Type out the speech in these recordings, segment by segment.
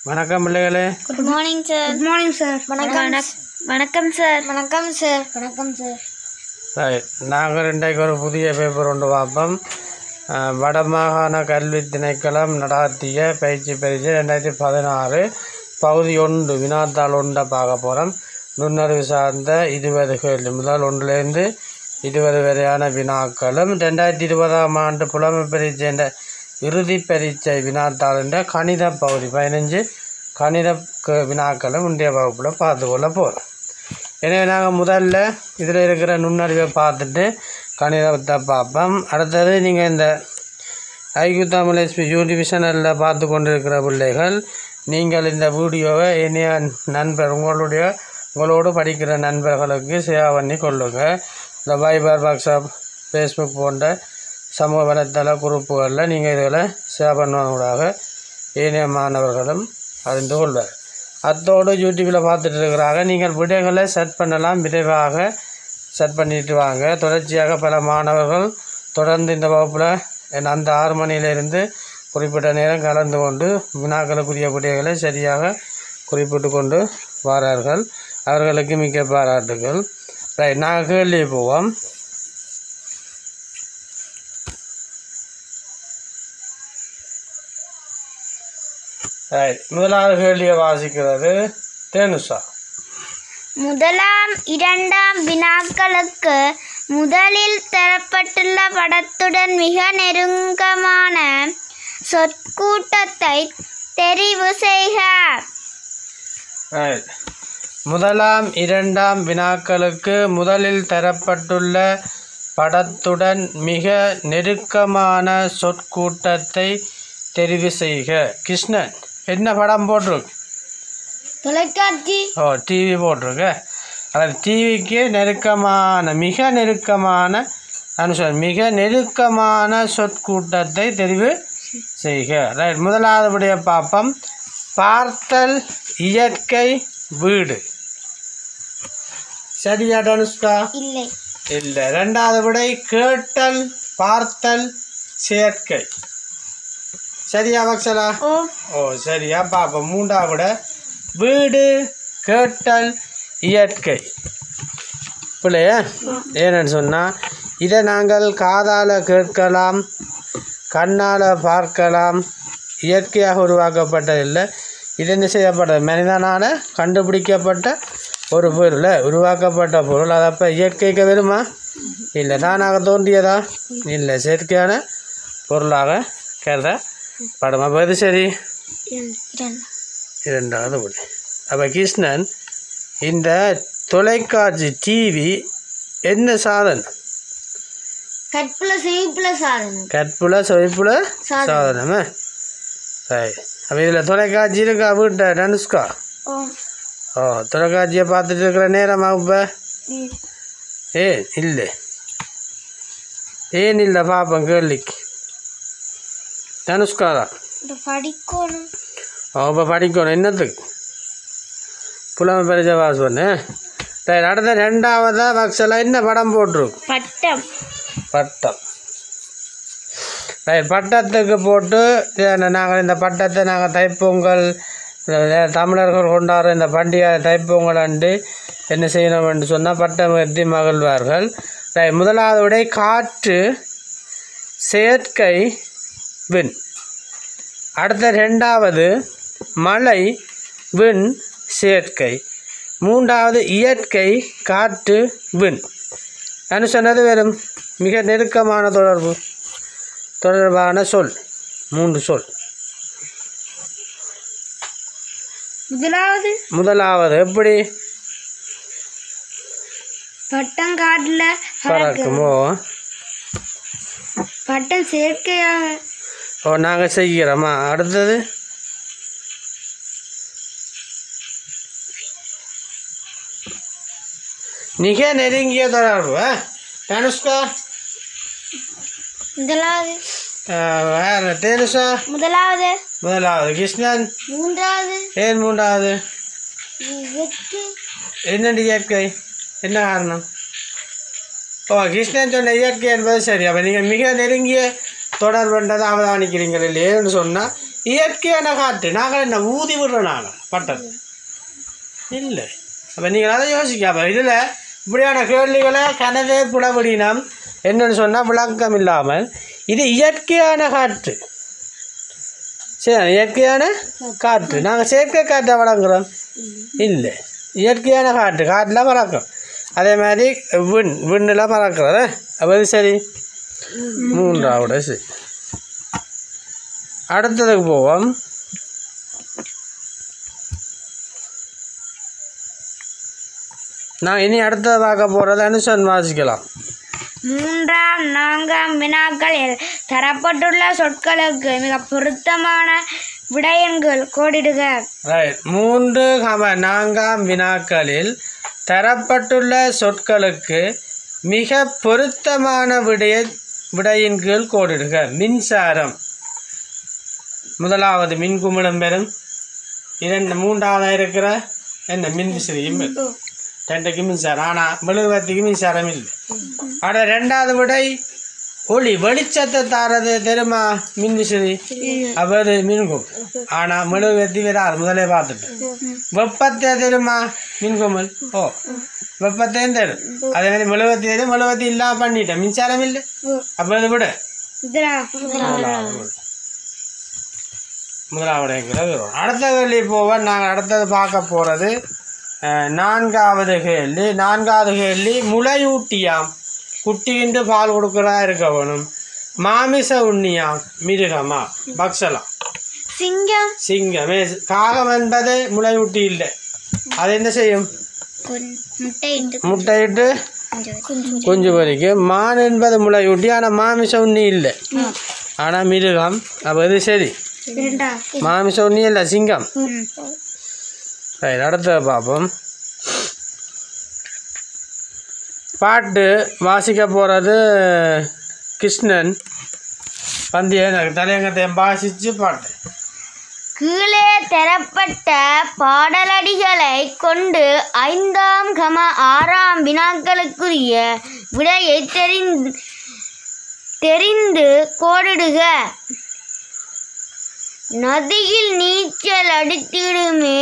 வணக்கம் பிள்ளைகளே good morning sir good morning sir வணக்கம் வணக்கம் சார் வணக்கம் சார் வணக்கம் சார் ரைட் நாங்கள் இன்றைக்கு ஒரு புதிய பேப்பர் ஒன்று பார்ப்போம் அஹ், வடமாகாண கல்வி திணைக்களம் நடாத்திய பயிற்சி பரிசு ரெண்டாயிரத்தி பதினாறு பகுதி ஒன்று வினாத்தாள் ஒன்றை பார்க்க போகிறோம் நுண்ணறிவு சார்ந்த இருபது கேள்வி முதல் ஒன்றுலேருந்து இருபது வரையான வினாக்களும் ரெண்டாயிரத்தி இருபதாம் ஆண்டு புலமை பரீட்சை இறுதி பரீட்சை வினாத்தாளின் கணித பகுதி பதினஞ்சு கணித க- வினாக்களும் இன்றைய வகுப்பில் பார்த்து கொள்ள போகிறோம் எனவே நாங்கள் முதல்ல இதில் இருக்கிற நுண்ணறிவை பார்த்துட்டு கணிதத்தை பார்ப்போம் அடுத்தது நீங்கள் இந்த ஐக்கு தமிழ் எஸ்பி யூடியூப் சேனலில் பார்த்து கொண்டிருக்கிற பிள்ளைகள் நீங்கள் இந்த வீடியோவை இனிய நண்பர் உங்களுடைய உங்களோடு படிக்கிற நண்பர்களுக்கு ஷேர் பண்ணி கொள்ளுங்கள் இந்த வைபர் வாட்ஸ்அப் ஃபேஸ்புக் போன்ற சமூக வலைத்தள குரூப்புகளில் நீங்கள் இதில் ஷேர் பண்ணுவதாக ஏனைய மாணவர்களும் அறிந்து கொள்வார் அத்தோடு யூடியூப்பில் பார்த்துட்டு இருக்கிறாங்க நீங்கள் விடைகளை செட் பண்ணலாம் விரைவாக செட் பண்ணிட்டு வாங்க தொடர்ச்சியாக பல மாணவர்கள் தொடர்ந்து இந்த வகுப்பில் அந்த ஆறு மணியிலிருந்து குறிப்பிட்ட நேரம் கலந்து கொண்டு வினாக்களுக்குரிய விடைகளை சரியாக குறிப்பிட்டு கொண்டு வாரார்கள் அவர்களுக்கு மிக்க பாராட்டுகள் ரைட் நாங்கள் கேள்வி போவோம் ரைட் முதலாவது கேள்வியை வாசிக்கிறது தேனுஷா முதலாம் இரண்டாம் வினாக்களுக்கு முதலில் தரப்பட்டுள்ள படத்துடன் மிக நெருக்கமான சொற்கூட்டத்தை தெரிவு செய்க ரைட் முதலாம் இரண்டாம் வினாக்களுக்கு முதலில் தரப்பட்டுள்ள படத்துடன் மிக நெருக்கமான சொற்கூட்டத்தை தெரிவு செய்க கிருஷ்ணன் என்ன படம் போட்டிருக்கு தொலைக்காட்சி ஓ டிவி போட்டிருக்கு அதாவது டிவிக்கு நெருக்கமான மிக நெருக்கமான அனுசன் மிக நெருக்கமான சொற்கூட்டத்தை தெரிவு செய்க ரைட் முதலாவது விடைய பார்ப்போம் பார்த்தல் இயற்கை வீடு சரியா தனுஷ்கா இல்லை இல்லை ரெண்டாவது விடை கேட்டல் பார்த்தல் செயற்கை சரியா வக்சலா ஓ ஓ சரியா பார்ப்போம் மூன்றாவது விட வீடு கேட்டல் இயற்கை பிள்ளையா ஏன்னு சொன்னால் இதை நாங்கள் காதால் கேட்கலாம் கண்ணால் பார்க்கலாம் இயற்கையாக உருவாக்கப்பட்டதில்லை இது என்ன செய்யப்பட்டது மனிதனால் கண்டுபிடிக்கப்பட்ட ஒரு பொருள் உருவாக்கப்பட்ட பொருள் அது அப்போ இயற்கைக்கு வருமா இல்லை தானாக தோன்றியதா இல்லை செயற்கையான பொருளாக கருதப்படும் அப்போ இது சரி இரண்டு இரண்டாவது ஒன்று அப்போ கிருஷ்ணன் இந்த தொலைக்காட்சி டிவி என்ன சாதனம் கற்புல சிவிப்புல சாதனம் கற்புல சொவிப்புல சாதனம். சாதனமா சரி அப்போ இதில் தொலைக்காட்சி இருக்கா வீட்டை தனுஷ்கா ஓ ஓ தொலைக்காட்சியை பார்த்துட்டு இருக்கிற நேரமா இப்போ ம். ஏன் இல்லை ஏன் இல்லை பார்ப்போம் கேள்விக்கு தனுஷ்கா தான் இப்ப படிக்கணும் இப்போ படிக்கணும் என்னத்துக்கு புலமை பரிசை பாஸ் பண்ணு சரி அடுத்த ரெண்டாவதாக வக்ஸலாக என்ன படம் போட்டிருக்கு பட்டம் பட்டம் ரைட் பட்டத்துக்கு போட்டு நாங்கள் இந்த பட்டத்தை நாங்கள் தைப்பொங்கல் அஹ், தமிழர்கள் கொண்டாடுற இந்த பண்டிகை தைப்பொங்கல் அண்டு என்ன செய்யணும் என்று சொன்னால் பட்டம் ஏற்றி மகிழ்வார்கள் ரைட் முதலாவது விடை காற்று செயற்கை விண் அடுத்த ரெண்டாவது மழை விண் செயற்கை மூன்றாவது இயற்கை காற்று விண் நான் சொன்னது வெறும் மிக நெருக்கமான தொடர்பு தொடர்பான சொல் மூன்று சொல் முதலாவது முதலாவது எப்படி பட்டம் காட்டுல பறக்குமோ பட்டம் செயற்கையாக ஓ நாங்கள் செய்கிறோமா அடுத்தது மிக நெருங்கிய தொடர்பு ஆ? தனுஷ்கா முதலாவது ஆ, வேற தேனுஷா முதலாவது முதலாவது கிருஷ்ணன் மூன்றாவது ஏன் மூன்றாவது இயற்கை என்னடி இயற்கை என்ன காரணம் ஓ கிருஷ்ணன் சொன்ன இயற்கை என்பது சரி அப்போ நீங்கள் மிக நெருங்கிய தொடர்புன்றதை அவதானிக்கிறீங்கள் இல்லையேன்னு சொன்னால் இயற்கையான காற்று நாங்கள் என்ன ஊதி விடுறோம் நாங்கள் பட்டது இல்லை அப்போ நீங்கள் அதை யோசிக்காம இதில் இப்படியான கேள்விகளை கனவே புலவடினம் என்னன்னு சொன்னால் விளக்கம் இல்லாமல் இது இயற்கையான காற்று சரி இயற்கையான காற்று நாங்கள் செயற்கை காற்றை வழங்குறோம் இல்லை இயற்கையான காற்று காற்றில் பறக்கும் அதே மாதிரி விண் விண்ணில் பறக்கிறது அப்போ இது சரி மூன்றாவது சரி அடுத்ததுக்கு போவோம் நான் இனி அடுத்தது பார்க்க போகிறது அனுஷன் வாசிக்கலாம் மூன்றாம் நான்காம் வினாக்களில் தரப்பட்டுள்ள சொற்களுக்கு மிக பொருத்தமான விடயங்கள் கோடிடுக ரைட் மூன்று கம நான்காம் வினாக்களில் தரப்பட்டுள்ள சொற்களுக்கு மிக பொருத்தமான விடைய விடையின் கீழ் கோடிடுக மின்சாரம் முதலாவது மின் குமிழம் பெறும் இரண்டு மூன்றாவதாக இருக்கிற என்ன மின் விசிறியும் பெறும். ரெண்டுக்கு மின்சாரம் ஆனால் மெழுகுவர்த்திக்கு மின்சாரம் இல்லை ஆனால் ரெண்டாவது விடை ஒளி வெளிச்சத்தை தாரது தெரியுமா மின் விசிறி அவர் மின்கும் ஆனால் மெழுகுவர்த்தி வராது முதலே பார்த்துட்டேன் வெப்பத்தை தெரியுமா மின்குமல் ஓ வெப்பத்தையும் தரும் அதே மாதிரி மெழுகுவர்த்தி தெரியும் மெழுகுவர்த்தி இல்லாம பண்ணிட்டேன் மின்சாரம் இல்லை அப்போ அது விட முதலாவது இருக்கிறது வரும். அடுத்த கேள்வி போவோம் நாங்கள் அடுத்தது பார்க்க போகிறது நான்காவது கேள்வி நான்காவது கேள்வி முளையூட்டியாம் குட்டிகின்று பால் கொடுக்குறதா இருக்க வேணும் மாமிச உண்ணியாம் மிருகமா பக்ஷலாம் சிங்கம் சிங்கமே காகம் என்பது முளையூட்டி இல்லை அது என்ன செய்யும் முட்டையிட்டு முட்டையிட்டு குஞ்சு பொரிக்கும் மான் என்பது முளையூட்டி ஆனால் மாமிச உண்ணி இல்லை ஆனால் மிருகம் அப்போ இது சரி இரண்டா மாமிச உண்ணி இல்லை சிங்கம் ரைட் அடுத்தது பார்ப்போம் பாட்டு வாசிக்க போகிறது கிருஷ்ணன் பந்திய தலையங்கத்தையும் வாசித்து பாட்டு கீழே தரப்பட்ட பாடலடிகளை கொண்டு ஐந்தாம் கம ஆறாம் வினாக்களுக்குரிய விடையை தெரிந்து தெரிந்து கோடிடுக நதியில் நீச்சல் அடித்திடுமே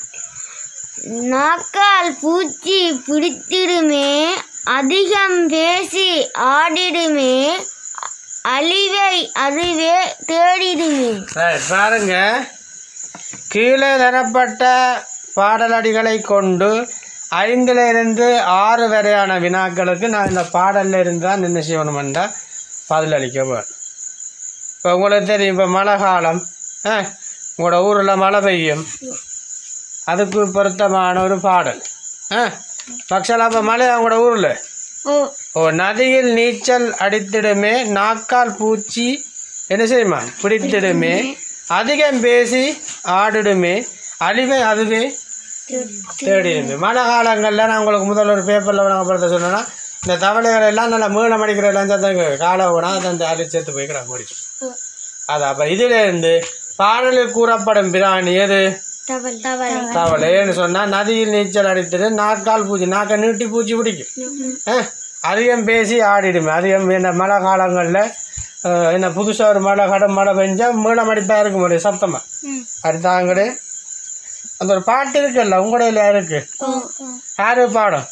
நாக்கால் பூச்சி பிடித்திடுமே அதிகம் பேசி ஆடிடுமே அழிவை அதுவே தேடிடுமே ரைட் பாருங்க கீழே தரப்பட்ட பாடலடிகளை கொண்டு ஐந்துல இருந்து ஆறு வரையான வினாக்களுக்கு நான் இந்த பாடல்ல இருந்து தான் என்ன செய்யணுமெண்டா பதிலளிக்க வேணும் இப்போ உங்களுக்கு தெரியும் இப்போ மழை காலம் ஆ உங்களோட ஊரில் மழை பெய்யும் அதுக்கு பொருத்தமான ஒரு பாடல் ஆ பக்ஷலா இப்போ மழை உங்களோட ஊரில் ஓ ஓ நதியில் நீச்சல் அடித்திடுமே நாக்கால் பூச்சி என்ன செய்யுமா பிடித்திடுமே அதிகம் பேசி ஆடிடுமே அழிவை அதுவே தேடிடுமே மழை காலங்களில் நான் உங்களுக்கு முதல்ல ஒரு பேப்பரில் விளங்கப்படுத்த சொன்னேன்னா இந்த தவளைகள் எல்லாம் நல்லா மீளம் அடிக்கிற எல்லாம் சேர்த்து காலை வேணா அந்த அழி சேர்த்து போய் கிடக்கு முடிக்கும் அது அப்போ இதிலிருந்து பாடலில் கூறப்படும் பிராணி எது தவள் தவளை தவளைன்னு சொன்னால் நதியில் நீச்சல் அடித்துட்டு நாக்கால் பூச்சி நாக்கை நீட்டி பூச்சி பிடிக்கும் ஆ, அதிகம் பேசி ஆடிடுமே அதிகம் இந்த மழை காலங்களில் என்ன புதுசாக ஒரு மழை கடும் மழை பெஞ்சா மீளம் அடிப்பா இருக்க முடியும் சத்தமாக அடுத்தாங்கடு அந்த ஒரு பாட்டு இருக்குல்ல உங்களோட இருக்கு யாரு பாடம்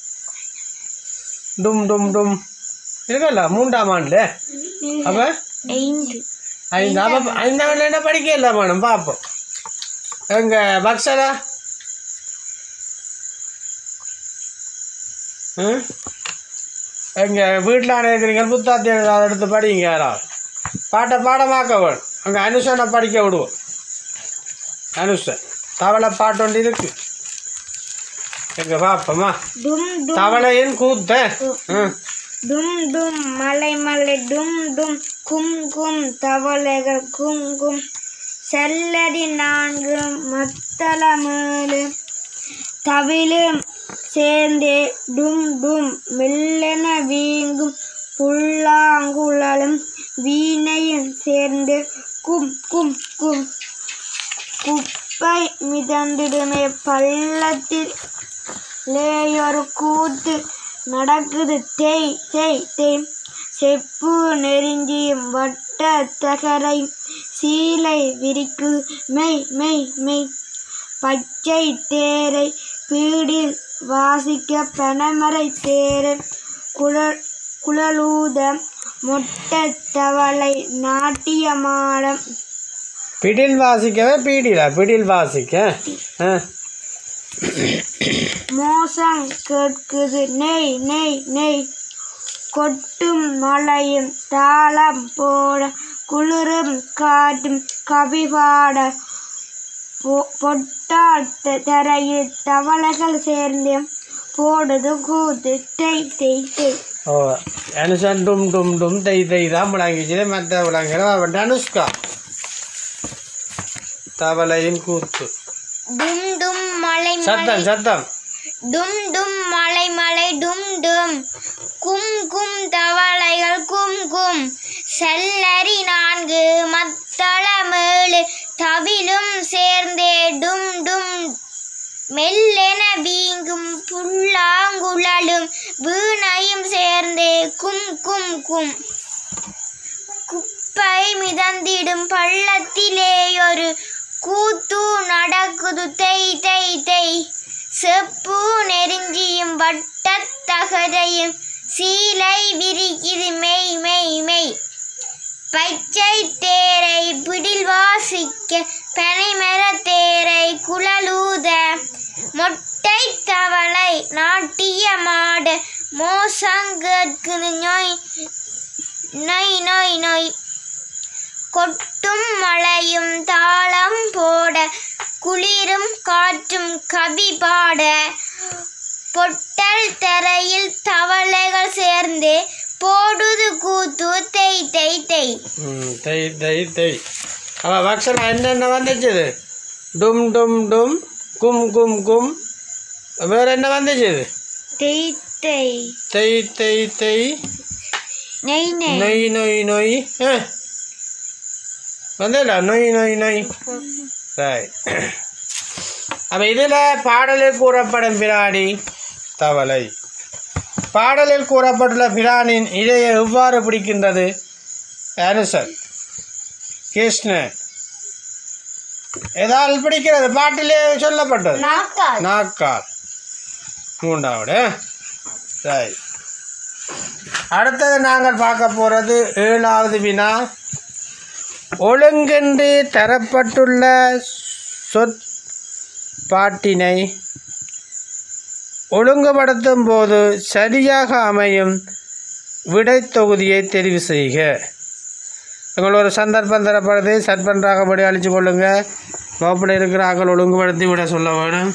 டும் டும் டும் இருக்குல்ல மூன்றாம் ஆண்டு அப்போ ஐந்து ஐந்து அப்போ ஐந்தாம் ஆண்டு என்ன படிக்க இல்லை மேடம் பார்ப்போம் எங்க பக்ஸரா ம் எங்க வீட்டில் இருக்கிறீங்க புத்தாத்தி அதை எடுத்து படிங்க யாராவது பாட்டை பாடமாக்க வேணும் அங்கே அனுஷனை படிக்க விடுவோம் அனுஷன் தவளை பாட்டு ஒன்று இருக்கு எங்க பாப்போமா டும் டும் தவளையின் கூத்த ம் டும் டும் மலை மலை டும் டும் கும் கும் தவளைகள் கும் கும் செல்லடி நான்கு மத்தளமேலு தவிலும் சேர்ந்தே டும் டும் மெல்லென வீங்கும் புல்லாங்குழலும் வீணையும் சேர்ந்து கும் கும் கும் குப்பை மிதந்திடுமே பள்ளத்தில் லேயொரு கூத்து நடக்குது தேய் தேய் தேய் செப்பு நெருஞ்சியும் வட்ட தகரையும் சீலை விரிக்கு மெய் மெய் மெய் பச்சை தேரை பீடில் வாசிக்க பனமரை தேரன் குழல் குழலூத மொட்டை தவளை நாட்டியமாடம் பிடில் வாசிக்கவே பீடிலா பிடில் வாசிக்க ஆ மோசம் கேட்குது நெய் நெய் நெய் கொட்டும் மழையும் தாளம் போட குளிரும் காட்டும் கவி பாட பொ- பொட்டாட்ட தரையில் தவளைகள் சேர்ந்து போடுது கூத்து தெய் தெய் தெய் ஓ அனுஷன் டும் டும் டும் தெய் தெய் தான் விளங்கிச்சு மற்ற விளங்கிற அனுஷ்கா தவளையின் கூத்து டும் டும் மலை சத்தம் சத்தம் டும் டும் மலை மலை டும் டும் கும் கும் தவளைகள் கும் கும் செல்லரி நான்கு மத்தளமேழு தவிலும் சேர்ந்தே டும் டும் மெல்லென வீங்கும் புல்லாங்குழலும் வீணையும் சேர்ந்தே கும் கும் கும் குப்பை மிதந்திடும் பள்ளத்திலே ஒரு கூத்து நடக்குது தெய் தெய் தெய் செப்பு நெருஞ்சியும் வட்டத் தகரையும் சீலை விரிக்குது மெய் மெய் மெய் பச்சை தேரை பிடில் வாசிக்க பனைமர தேரை குழலூத மொட்டை தவளை நாட்டியமாட மோசங்கற்குது நோய் நொய் நொய் நொய் கொட்டும் மழையும் தாளம் போட குளிரும் காற்றும் கவி பாட பொட்டல் தரையில் தவளைகள் சேர்ந்து போடுது கூத்து தெய் தெய் தெய் ம் தெய் தெய் தெய் அவள் வக்ஷனா என்னென்ன வந்துச்சுது டும் டும் டும் கும் கும் கும் வேற என்ன வந்துச்சுது தெய் தெய் தெய் தெய் தெய் நெய் நெய் நொய் நொய் நொய் ஆ வந்தல நொய் நொய் நொய் சரி அப்போ இதில் பாடலில் கூறப்படும் பிராணி தவளை பாடலில் கூறப்பட்டுள்ள பிராணின் இதையை எவ்வாறு பிடிக்கின்றது ஆன்சர் கிருஷ்ணன் ஏதால் பிடிக்கிறது பாட்டிலே சொல்லப்பட்டது நாக்கா நாக்கால் மூன்றாவது சரி அடுத்தது நாங்கள் பார்க்க போகிறது ஏழாவது வினா ஒழுங்கென்று தரப்பட்டுள்ள சொற்பாட்டினை ஒழுங்குபடுத்தும் போது சரியாக அமையும் விடைத் தொகுதியை தெரிவு செய்க உங்கள் ஒரு சந்தர்ப்பம் தரப்படுது சற்பன்றாகபடி அழிச்சு கொள்ளுங்க வகுப்பில் இருக்கிற ஆக்கள் ஒழுங்குபடுத்தி விட சொல்ல வேணும்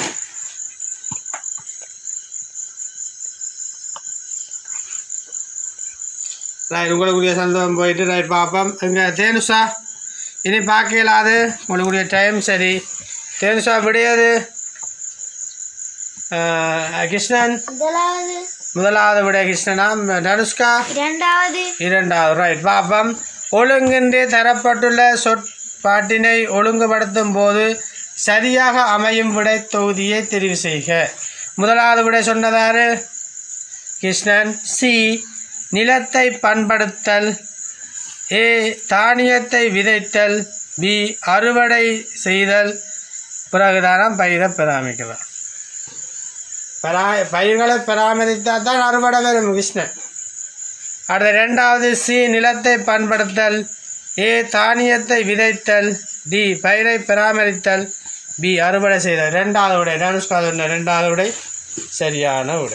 ரைட் உங்களுக்குரிய சந்தோஷம் போயிட்டு ரைட் பார்ப்போம் இங்கே தேனுஷா இனி பார்க்க இயலாது உங்களுக்குரிய டைம் சரி தேனுஷா விடையாது அஹ், கிருஷ்ணன் முதலாவது முதலாவது விட கிருஷ்ணனா தனுஷ்கா இரண்டாவது இரண்டாவது ரைட் பாப்பம் ஒழுங்கின்றி தரப்பட்டுள்ள சொற்பாட்டினை ஒழுங்குபடுத்தும் போது சரியாக அமையும் விடை தொகுதியை தெரிவு செய்க முதலாவது விடை சொன்னதாரு கிருஷ்ணன் சி நிலத்தை பண்படுத்தல் ஏ தானியத்தை விதைத்தல் பி அறுவடை செய்தல் பிறகுதானம் பயிரை பராமரிக்கலாம் பரா பயிர்களை பராமரித்தால் தான் அறுவடை வரும் கிருஷ்ணன் அடுத்த ரெண்டாவது சி நிலத்தை பண்படுத்தல் ஏ தானியத்தை விதைத்தல் டி பயிரை பராமரித்தல் பி அறுவடை செய்தல் ரெண்டாவது உடை தனுஷ்கா சொன்ன ரெண்டாவது உடை சரியான உடை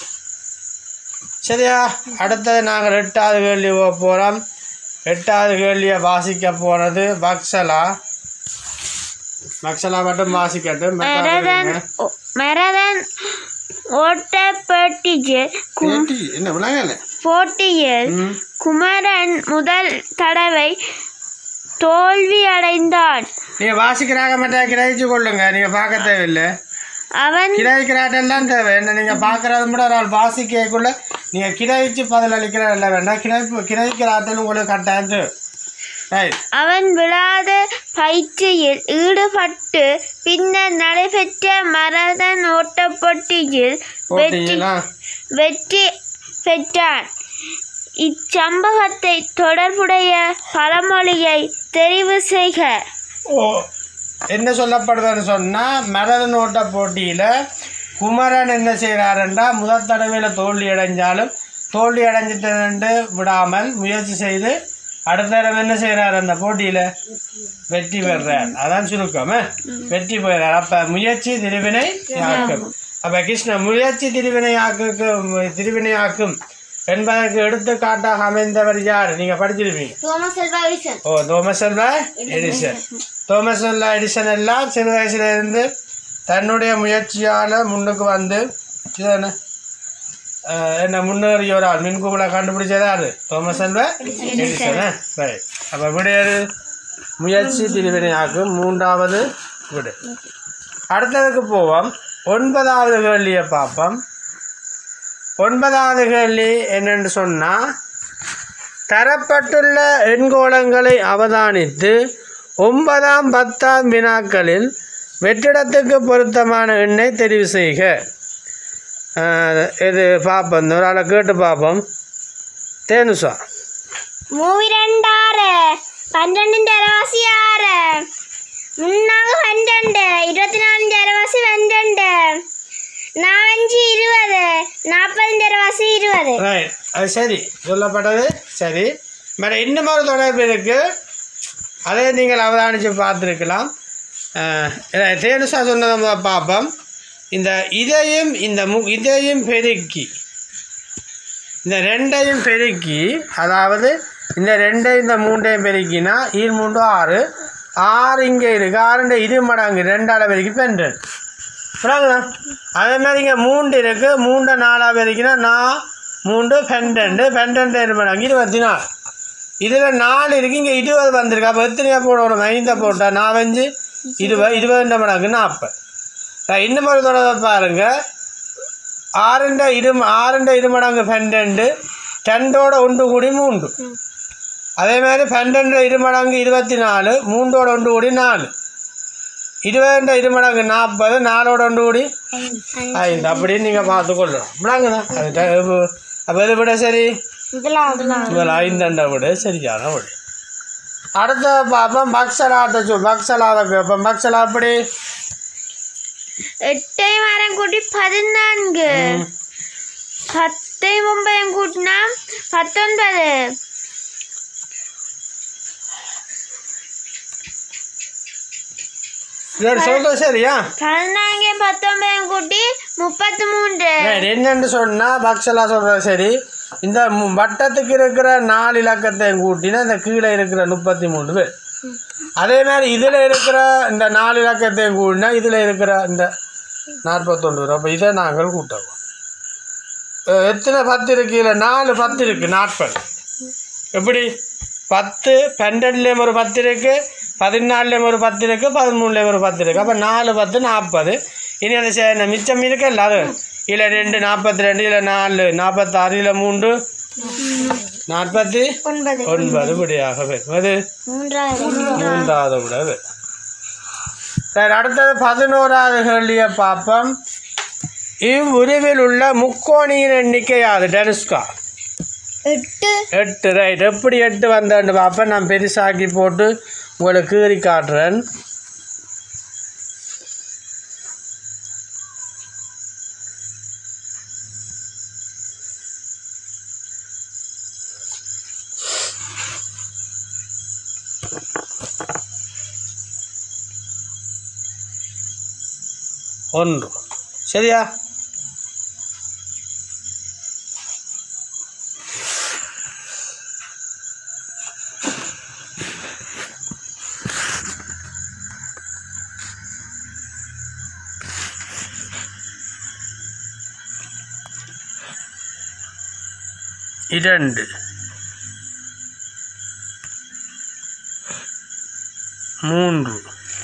சரியா அடுத்தது நாங்கள் எட்டாவது கேள்வி போக போகிறோம் எட்டாவது கேள்வியை வாசிக்க போனது பக்ஸலா பக்ஸலா மட்டும் வாசிக்கட்டும் மற்றவங்க ஓ- மரதன் ஓட்டப்பட்டியில் கு- கேட்டி, என்ன விளங்கல போட்டியில் ம் குமரன் முதல் தடவை தோல்வி அடைந்தான் நீங்கள் வாசிக்கிறாங்க மட்டும் கிரகிச்சு கொள்ளுங்க நீங்கள் பார்க்க தேவையில்லை அவன் கிரகிக்கிறாட்டெல்லாம் தேவை என்ன நீங்கள் பார்க்குறது மட்டும் ஒரு ஆள் வாசிக்கக்குள்ள நீங்கள் கிரகிச்சு பதில் அளிக்கிறதில்ல வேண்டாம் கிரகிப்பு கிரகிக்கிறாட்டல் உங்களுக்கு கட்டாயம் தேவை ரைட் அவன் விழாத பயிற்சியில் ஈடுபட்டு பின்னர் நடைபெற்ற மரதன் ஓட்டப்போட்டியில் வெற்றி போட்டியெல்லாம் வெற்றி பெற்றான் இச்சம்பவத்தை தொடர்புடைய பழமொழியை தெரிவு செய்க ஓ என்ன சொல்லப்படுதுன்னு சொன்னால் மரத ஓட்ட போட்டியில் குமரன் என்ன செய்கிறாருன்றா முதல் தடவையில் தோல்வி அடைஞ்சாலும் தோல்வி அடைஞ்சிட்டு விடாமல் முயற்சி செய்து அடுத்த தடவை என்ன செய்கிறார் அந்த போட்டியில் வெற்றி பெறுறார் அதான் சுருக்கம் வெற்றி பெறுறார் அப்போ முயற்சி திருவினை ஆக்கும் அப்போ கிருஷ்ண முயற்சி திருவினை ஆக்குக்கு திருவினையாக்கும் என்பதற்கு எடுத்துக்காட்டாக அமைந்தவர் யார் நீங்கள் படிச்சிருப்பீங்க தோமஸ் செல்வா எடிசன் ஓ Thomas Alva Edison Thomas Alva Edison எல்லாம் சிறு வயசுல இருந்து தன்னுடைய முயற்சியால் முன்னுக்கு வந்து இதுதானே அஹ், என்ன முன்னேறிய ஒரு ஆள் மின்குமலை கண்டுபிடிச்சதா அது தோமஸ் அல்வா எடிசன் ரைட் அப்போ விடையது முயற்சி திருவினையாக்கும் மூன்றாவது விடு அடுத்ததுக்கு போவோம் ஒன்பதாவது கேள்வியை பார்ப்போம் ஒன்பதாவது கேள்வி என்னென்னு சொன்னால் தரப்பட்டுள்ள எண்கோளங்களை அவதானித்து ஒன்பதாம் பத்தாம் வினாக்களில் வெற்றிடத்துக்கு பொருத்தமான எண்ணை தெரிவு செய்க அஹ், இது பார்ப்போம் இந்த ஒரு ஆளை கேட்டு பார்ப்போம் தேனுசா മൂവിരണ്ടാറ് പന്ത്രണ്ടിന്റെ അരവാസി ആറ് മുന്നാക് പന്ത്രണ്ട് ഇരുപത്തിനാലിന്റെ അരവാസി പന്ത്രണ്ട് നാലഞ്ച് ഇരുപത് നാൽപ്പതിന്റെ അരവാസി ഇരുപത് ரைட் அது சரி சொல்லப்பட்டது சரி வேறு இன்னும் ஒரு தொடர்பு இருக்குது அதை நீங்கள் அவதானித்து பார்த்துருக்கலாம் அஹ், இதை தேனுசா சொன்னதை முதல்ல பார்ப்போம் இந்த இதையும் இந்த மு இதையும் பெருக்கி இந்த ரெண்டையும் பெருக்கி அதாவது இந்த ரெண்டையும் இந்த மூண்டையும் பெருக்கினா ஈர் மூன்று ஆறு ஆறு இங்கே இருக்கு ஆறுண்ட இரு மடங்கு ரெண்டால பெருக்கி பன்னெண்டு புரியுங்களா அதே மாதிரி இங்கே மூன்று இருக்கு மூண்டை நாலாக பெருக்கினா நான் மூன்று பன்னெண்டு பன்னெண்டு இரு மடங்கு இருபத்தி நாலு இதில் நாலு இருக்கு இங்கே இருபது வந்திருக்கு அப்போ எத்தனையா போடணும் ஐந்தை போட்டால் நாலஞ்சு இருபது இருபது மடங்கு நாற்பது நான் இன்னும் ஒரு தடவை பாருங்க ஆறுண்ட இரு ஆறுண்ட இரு மடங்கு பன்னெண்டு ரெண்டோட ஒன்று கூடி மூன்று அதே மாதிரி பன்னெண்டு இரு மடங்கு இருபத்தி நாலு மூன்றோட ஒன்று கூடி நாலு இருபது இரு மடங்கு நாற்பது நாலோட ஒன்று கூடி ஐந்து அப்படின்னு நீங்கள் பார்த்து கொள்ளலாம் விடாங்கண்ணா அது ட- இப்போ- அப்போ இது விட சரி முதல் ஐந்தண்டை விட சரியான விட அடுத்த பார்ப்போம் பக்சலாட்ட சொல் பக்சலாவை கேட்போம் பக்சலா அப்படி എട്ടേയും ആരം കൂട്ടി പതിനാൻക് പത്തേയും ഒമ്പതും കൂട്ടിനാ പത്തൊൻപത് சரி சொல்கிறது சரியா பதினான்கையும் பத்தொன்பதையும் கூட்டி முப்பத்தி மூன்று சரி, என்னன்னு சொன்னால் பக்சலா சொல்கிறது சரி இந்த மு- வட்டத்துக்கு இருக்கிற நாலு இலக்கத்தையும் கூட்டினா இந்த கீழே இருக்கிற முப்பத்தி மூணு பேர் அதே மாதிரி இதில் இருக்கிற இந்த நாலு இலக்கத்தையும் கூட்டினா இதில் இருக்கிற இந்த நாற்பத்தொன்று பேர் அப்போ இதை நாங்கள் கூட்டுவோம் அஹ் எத்தனை பத்து இருக்கு இல்லை நாலு பத்து இருக்கு நாற்பது எப்படி பத்து பன்னெண்டுலேயும் ஒரு பத்து இருக்கு பதினாலுலேயும் ஒரு பத்து இருக்கு பதிமூணுலேயும் ஒரு பத்து இருக்கு அப்போ நாலு பத்து நாற்பது இனி அந்த சே- இந்த மிச்சம் இருக்குல்ல அது இல்லை ரெண்டு நாற்பத்தி ரெண்டு இல்லை நாலு நாற்பத்தாறு இல்லை மூன்று நாற்பத்தி ஒன்பது ஒன்பது இப்படியாக வரும் அது மூன்றாவது மூன்றாவது விட வரும் சரி அடுத்தது பதினோராவது கேள்வியை பார்ப்போம் இவ்வுருவில் உள்ள முக்கோணியின் எண்ணிக்கை யாது டெனுஸ்கா எட்டு எட்டு ரைட் எப்படி எட்டு வந்தேன்னு பார்ப்பேன் நான் பெருசாக்கி போட்டு உங்களுக்கு கீறி காட்டுறேன் ஒன்று சரியா இரண்டு மூன்று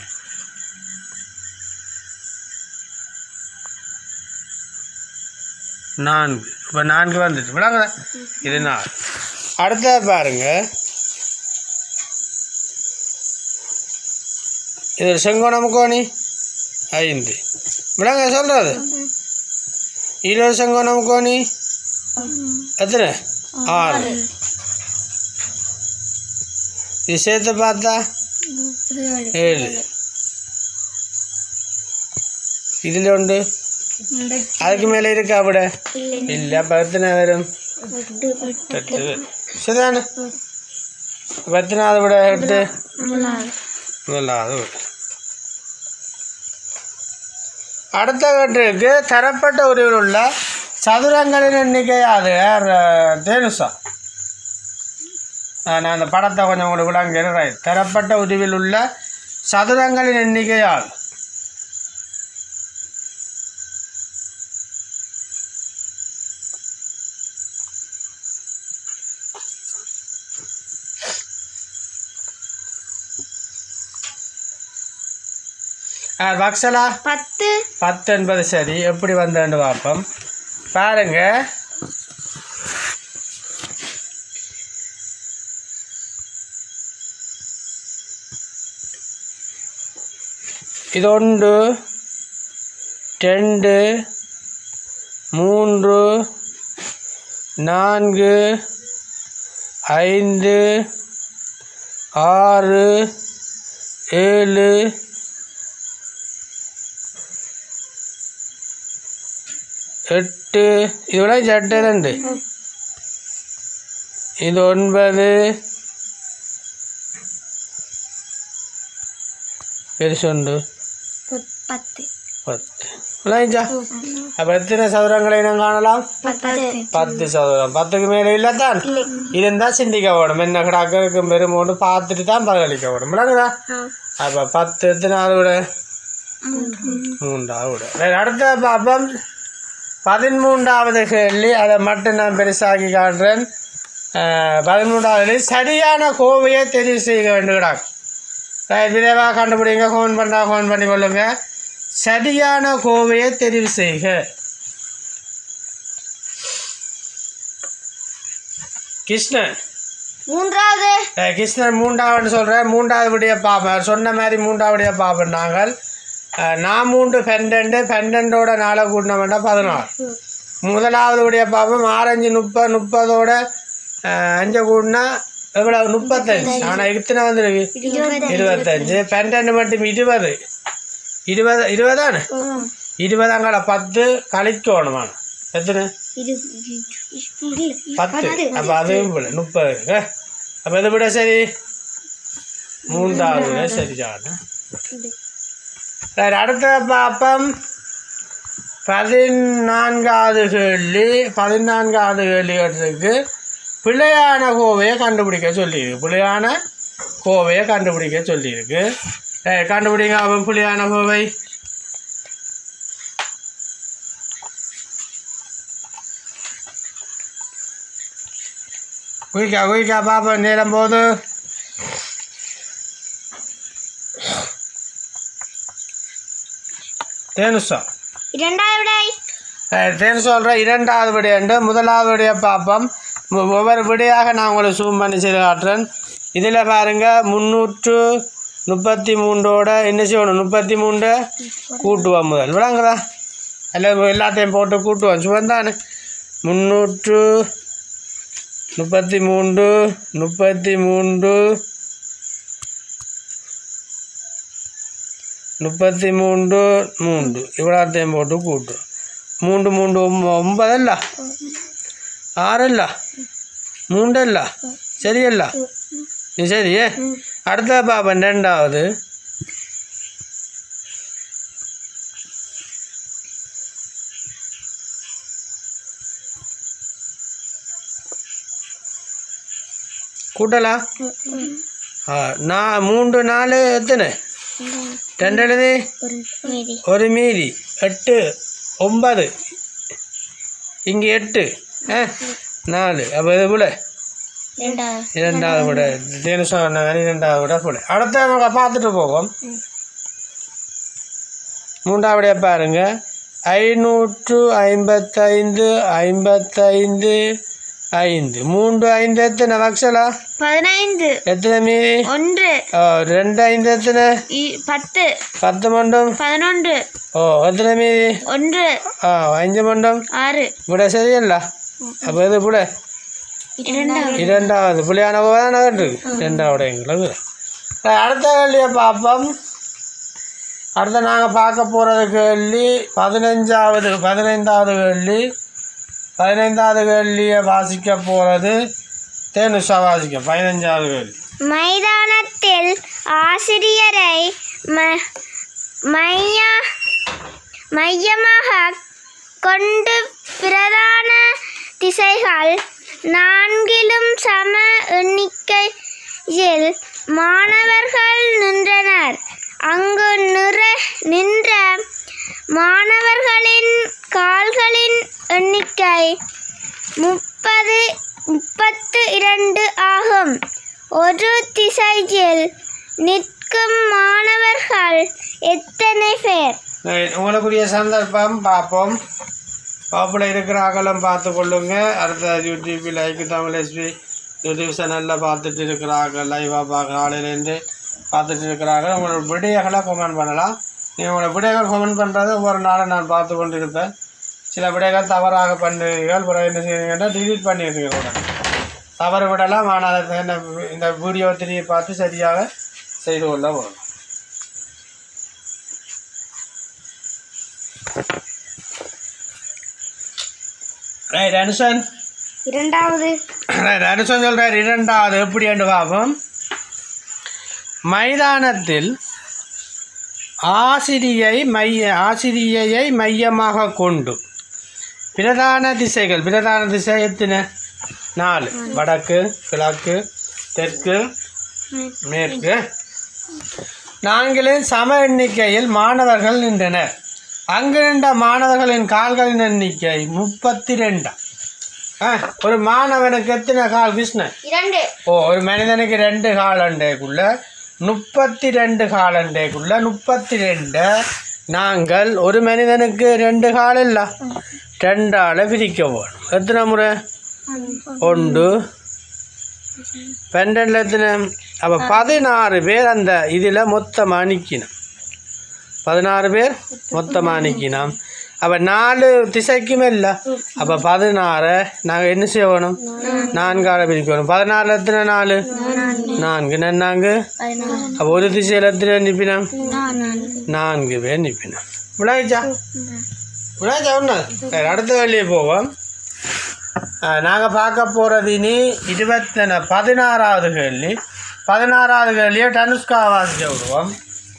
நான்கு இப்போ நான்கு வந்துட்டு விடாங்க இது நாலு அடுத்த பாருங்க இது ஒரு செங்கோணம் கோணி ஐந்து விடாங்க சொல்கிறது இது ஒரு செங்கோணம் கோணி எத்தனை ஆறு இது சேர்த்து பார்த்தா ஏழு இதில் உண்டு அதுக்கு மேலே இருக்கா அப்பட இல்லை அப்போ எத்தனை வரும் எட்டு சரிதானே அப்ப எத்தனாவது விட எட்டு முதலாவது விட அடுத்த கட்டுக்கு தரப்பட்ட உரிவில் உள்ள சதுரங்களின் எண்ணிக்கையாது தேனுசா நான் அந்த படத்தை கொஞ்சம் உங்களுக்கு விளங்குகிறேன் தரப்பட்ட உரிவில் உள்ள சதுரங்களின் எண்ணிக்கையால் ஆ, வக்சலா பத்து பத்து என்பது சரி எப்படி வந்தேன்னு பார்ப்போம் பாருங்க இது ஒன்று ரெண்டு மூன்று நான்கு ஐந்து ஆறு ஏழு எட்டு இதோட எட்டு ரெண்டு இது ஒன்பது பெருசுண்டு பத்து பத்து விளைஞ்சா அப்போ எத்தனை சதுரங்களை நாம் காணலாம் பத்து பத்து சதுரம் பத்துக்கு மேலே இல்லை தான் இருந்தால் சிந்திக்க வேணும் என்ன கிடாக்க பெருமோண்டு பார்த்துட்டு தான் பதளிக்க வேணும் விளங்குதா அப்போ பத்து எத்தனாவது விட மூன்றாவது விட சரி, அடுத்த பாப்பம் பதிமூன்றாவது கேள்வி அதை மட்டும் நான் பெருசாக்கி காட்டுறேன் அஹ், பதிமூன்றாவது சரியான கோவையை தெரிவு செய்ய வேண்டுகிறார் விரைவாக கண்டுபிடிங்க ஃபோன் பண்ணா ஃபோன் பண்ணி கொள்ளுங்க சரியான கோவையை தெரிவு செய்க கிருஷ்ணன் மூன்றாவது அஹ் கிருஷ்ணன் மூன்றாவது சொல்கிறேன் மூன்றாவது விடிய பார்ப்பேன் சொன்ன மாதிரி மூன்றாவது விடிய பார்ப்பேன் நாங்கள் அஹ் நான் மூன்று பன்னெண்டு பன்னெண்டோட நாளை கூட்டினோம்னா பதினாறு முதலாவது விடிய பார்ப்போம் ஆரஞ்சு முப்பது முப்பதோட அஹ், அஞ்சு கூட்டினா எவ்வளோ முப்பத்தஞ்சு ஆனால் இத்தனை வந்துருக்கு இருபத்தஞ்சு பன்னெண்டு மட்டும் இருபது இருபது இருபதானே இருபதாங்கள பத்து கழிக்கணுமான எத்தனை பத்து அப்போ அதுவும் போல முப்பது அப்போ இது விட சரி மூன்றாவது விட சரியான சரி அடுத்த பாப்பம் பதினான்காவது கேள்வி பதினான்காவது கேள்விகளுக்கு பிழையான கோவையை கண்டுபிடிக்க சொல்லியிருக்கு பிழையான கோவையை கண்டுபிடிக்க சொல்லியிருக்கு ஏய், கண்டுபிடிங்க அவன் பிழையான கோவை குயிக்கா குயிக்கா பாப்போம் நேரம் போது தேனுசா இரண்டாவது விடை தேன் சொல்கிற இரண்டாவது விடையண்டு முதலாவது விடைய பார்ப்போம் ஒ- ஒவ்வொரு விடையாக நான் உங்களுக்கு சூம் பண்ணி செய்து காட்டுறேன் இதில் பாருங்க முந்நூற்று முப்பத்தி மூன்றோட என்ன செய்யணும் முப்பத்தி மூன்று கூட்டுவோம் முதல் விடாங்களா எல்லாம் எல்லாத்தையும் போட்டு கூட்டுவோம் சுவன் தானே முந்நூற்று முப்பத்தி மூன்று முப்பத்தி மூன்று முப்பத்தி மூன்று மூன்று இவ்வளோத்தையும் போட்டு கூட்டு மூன்று மூன்று ஒம்ப- ஒன்பதല്ല ആറല്ല മൂണ്ടല്ല ശരിയല്ല ഇത് ശരിയേ അടുത്ത പാപൻ രണ്ടാമത് കൂട്ടലാ ആ നാ മൂന്ന് നാല് എത്തനെ രണ്ടെഴുതി ஒரு மீதி ஒரு மீதி எட்டு ஒன்பது இங்கே எட்டு ஆ நாலு அப்போ இது போல இரண்டாவது இரண்டாவது விட தினசம் இரண்டாவது விட போல அடுத்த நம்ம பார்த்துட்டு போவோம் மூன்றாவடைய பாருங்க ஐநூற்று ஐம்பத்தைந்து ஐம்பத்தைந்து ஐந்து மூன்று ஐந்து எத்தனை வக்சலா பதினைந்து எத்தனை மீதி ஒன்று ஓ, ரெண்டு ஐந்து எத்தனை இ- பத்து பத்து மண்டும் பதினொன்று ஓ எத்தனை மீதி ஒன்று ആ അഞ്ച് മണ്ടം ஆறு ഇവിടെ ശരിയല്ല അപ്പോൾ ഇത് ഇവിടെ இரண்டாவது இரண்டாவது புள்ளியான தானே இருக்கு இரண்டாவது எங்களுக்கு அடுத்த கேள்வியை பார்ப்போம் அடுத்து நாங்கள் பார்க்க போகிறது கேள்வி பதினஞ்சாவது பதினைந்தாவது கேள்வி பதினைந்தாவது கேள்வியை வாசிக்க போகிறது தேனுஷா வாசிக்க பதினஞ்சாவது கேள்வி மைதானத்தில் ஆசிரியரை ம- மைய மையமாக கொண்டு பிரதான திசைகள் நான்கிலும் சம எண்ணிக்கையில் மாணவர்கள் நின்றனர் அங்கு நிற நின்ற மாணவர்களின் கால்களின் எண்ணிக்கை முப்பது முப்பத்து இரண்டு ஆகும் ஒரு திசையில் நிற்கும் மாணவர்கள் எத்தனை பேர் Right, உங்களுக்குரிய சந்தர்ப்பம் பார்ப்போம் பாப்புல இருக்கிற அகலம் பார்த்து கொள்ளுங்க அடுத்த YouTube like Tamil S P சேனலில் பார்த்துட்டு இருக்கிறாங்க லைவாக பார்க்குற ஆளுலேருந்து பார்த்துட்டு இருக்கிறாங்க உங்களோட விடைகளை கமெண்ட் பண்ணலாம் நீங்கள் உங்களோட விடைகள் கமெண்ட் பண்ணுறது ஒவ்வொரு நாளும் நான் பார்த்து கொண்டு இருப்பேன் சில விடைகள் தவறாக பண்ணுவீர்கள் பிறகு என்ன செய்வீங்கன்னா டிலீட் பண்ணிடுவீங்க கூட தவறு விடலாம் ஆனால் அதை என்ன இந்த வீடியோ திரும்பி பார்த்து சரியாக செய்து கொள்ள வரும் ரைட் அனுசன் இரண்டாவது ரைட் அனுசன் சொல்கிறார் இரண்டாவது எப்படி என்று பார்ப்போம் மைதானத்தில் ஆசிரியை மைய ஆசிரியையை மையமாக கொண்டு பிரதான திசைகள் பிரதான திசை எத்தனை நாலு வடக்கு கிழக்கு தெற்கு மேற்கு நான்கிலும் சம எண்ணிக்கையில் மாணவர்கள் நின்றனர் அங்கு நின்ற மாணவர்களின் கால்களின் எண்ணிக்கை முப்பத்தி ரெண்டா ஆ, ஒரு மாணவனுக்கு எத்தனை கால் கிருஷ்ணன் இரண்டு ஓ ஒரு மனிதனுக்கு ரெண்டு காலண்டைக்குள்ள முப்பத்தி ரெண்டு காலண்டைக்குள்ள முப்பத்தி ரெண்டு நாங்கள் ஒரு மனிதனுக்கு ரெண்டு கால் இல்லை ரெண்டால பிரிக்க போகணும் எத்தனை முறை ஒன்று பன்னெண்டில் எத்தனை அப்போ பதினாறு பேர் அந்த இதில் மொத்தமாக நிற்கணும் பதினாறு பேர் மொத்தமாக நிற்கணும் அப்போ நாலு திசைக்குமே இல்லை அப்போ பதினாறை நாங்கள் என்ன செய்யணும் நான்கால பிரிக்கணும் பதினாறில் எத்தனை நாலு நான்கு நன்னாங்கு அப்போ ஒரு திசையில் எத்தனை நிற்பினோம் நான்கு பேர் நிற்பினோம் விளையாச்சா விளையாச்சா ஒன்று சரி அடுத்த வேலையை போவோம் நாங்கள் பார்க்க போகிறது இனி இருபத்தி பதினாறாவது கேள்வி பதினாறாவது கேள்வியை டனுஸ்கா வாசிக்க விடுவோம்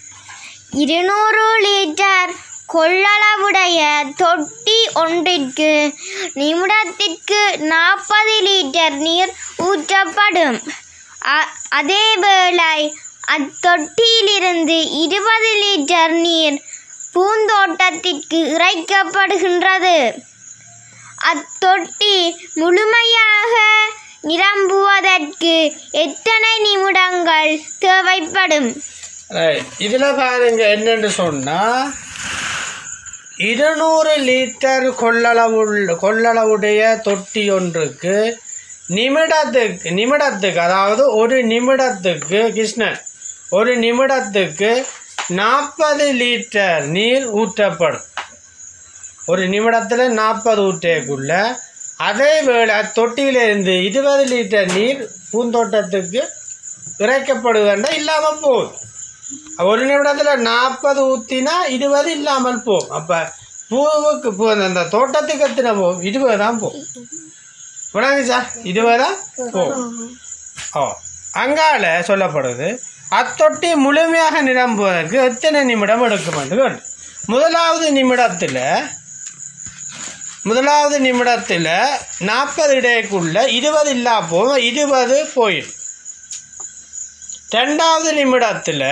இருநூறு லிட்டர் கொள்ளளவுடைய தொட்டி ஒன்றிற்கு நிமிடத்திற்கு நாற்பது லிட்டர் நீர் ஊற்றப்படும் அ- அதேவேளை அத்தொட்டியிலிருந்து இருபது லிட்டர் நீர் பூந்தோட்டத்திற்கு இறைக்கப்படுகின்றது அத்தொட்டி முழுமையாக நிரம்புவதற்கு எத்தனை நிமிடங்கள் தேவைப்படும் இதில் பாருங்க என்னென்னு சொன்னால் இருநூறு லிட்டர் கொள்ளளவுள்ள கொள்ளளவுடைய தொட்டி ஒன்றுக்கு நிமிடத்துக்கு நிமிடத்துக்கு அதாவது ஒரு நிமிடத்துக்கு கிருஷ்ணன் ஒரு நிமிடத்துக்கு நாற்பது லிட்டர் நீர் ஊற்றப்படும் ஒரு நிமிடத்தில் நாற்பது ஊற்றக்குள்ள அதே வேளை தொட்டியிலிருந்து இருபது லிட்டர் நீர் பூந்தோட்டத்துக்கு இறைக்கப்படுவதுண்டா இல்லாமல் போகுது ஒரு நிமிடத்தில் நாற்பது ஊற்றினா இருபது இல்லாமல் போகும் அப்போ பூவுக்கு பூ அந்த தோட்டத்துக்கு எத்தனை போகும் இருபது தான் போகும் விளங்கு சார் இருபது தான் போகும் ஓ அங்கால சொல்லப்படுது அத்தொட்டி முழுமையாக நிரம்புவதற்கு எத்தனை நிமிடம் எடுக்கும் என்று கேட்டு முதலாவது நிமிடத்தில் முதலாவது நிமிடத்தில் நாற்பது இடையக்குள்ள இருபது இல்லா போகும் இருபது போயிடும் ரெண்டாவது நிமிடத்தில்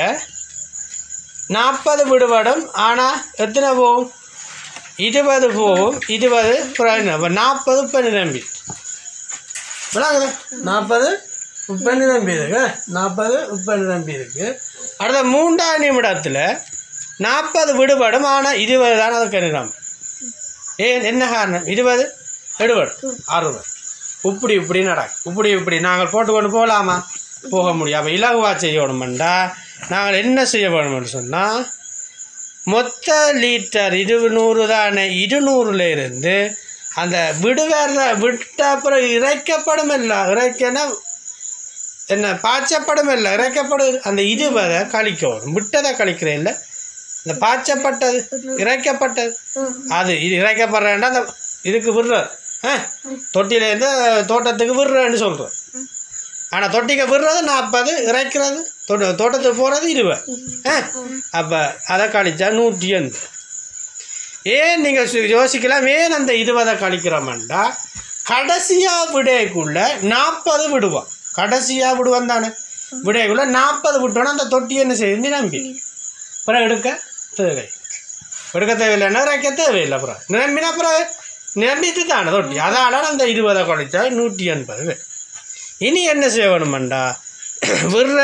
நாற்பது விடுபடும் ஆனால் எத்தனை போகும் இருபது போகும் இருபது அப்போ நாற்பது இப்போ நிரம்பி விளாங்குது நாற்பது இப்போ நிரம்பி இருக்கு நாற்பது இப்போ நிரம்பி இருக்கு அடுத்த மூன்றாவது நிமிடத்தில் நாற்பது விடுபடும் ஆனால் இருபது தான் அதுக்கு நிரம்பும் ஏன் என்ன காரணம் இருபது எடுபடு அறுபது இப்படி இப்படி நடக்கும் இப்படி இப்படி நாங்கள் போட்டுக்கொண்டு போகலாமா போக முடியும் அப்போ இலகுவா செய்யணுமெண்டா நாங்கள் என்ன செய்ய வேணும்னு சொன்னால் மொத்த லிட்டர் இருநூறு தானே இருநூறுல இருந்து அந்த விடுவேற விட்ட அப்புறம் இறைக்கப்படும் இல்லை இறைக்கனா என்ன பாய்ச்சப்படும் இல்லை இறைக்கப்படும் அந்த இருபதை கழிக்கணும் விட்டதை கழிக்கிறேன் இல்லை இந்த பாய்ச்சப்பட்டது இறைக்கப்பட்டது அது இது இறைக்கப்படுறேன்னா அந்த இதுக்கு விடுறார் ஆ தொட்டியிலேருந்து தோட்டத்துக்கு விடுறேன்னு சொல்கிறோம் ஆனால் தொட்டிக்கு விடுறது நாற்பது இறைக்கிறது தோட்ட தோட்டத்துக்கு போகிறது இருபது ஆ அப்போ அதை கழிச்சா நூற்றி எண்பது ஏன் நீங்கள் யோசிக்கலாம் ஏன் அந்த இருபதை கழிக்கிறோம்டா கடைசியாக விடைக்குள்ள நாற்பது விடுவோம் கடைசியாக விடுவோம் தானே விடைக்குள்ள நாற்பது விட்டோன்னா அந்த தொட்டி என்ன செய்யுது நம்பி அப்புறம் எடுக்க தேவை எடுக்க தேவையில்லைன்னா இறைக்க தேவையில்லை அப்புறம் நிரம்பினா அப்புறம் நிரம்பிட்டு தானே தொட்டி அதால் அந்த இருபதை கழிச்சா நூற்றி எண்பது பேர் இனி என்ன செய்யணுமெண்டா விடுற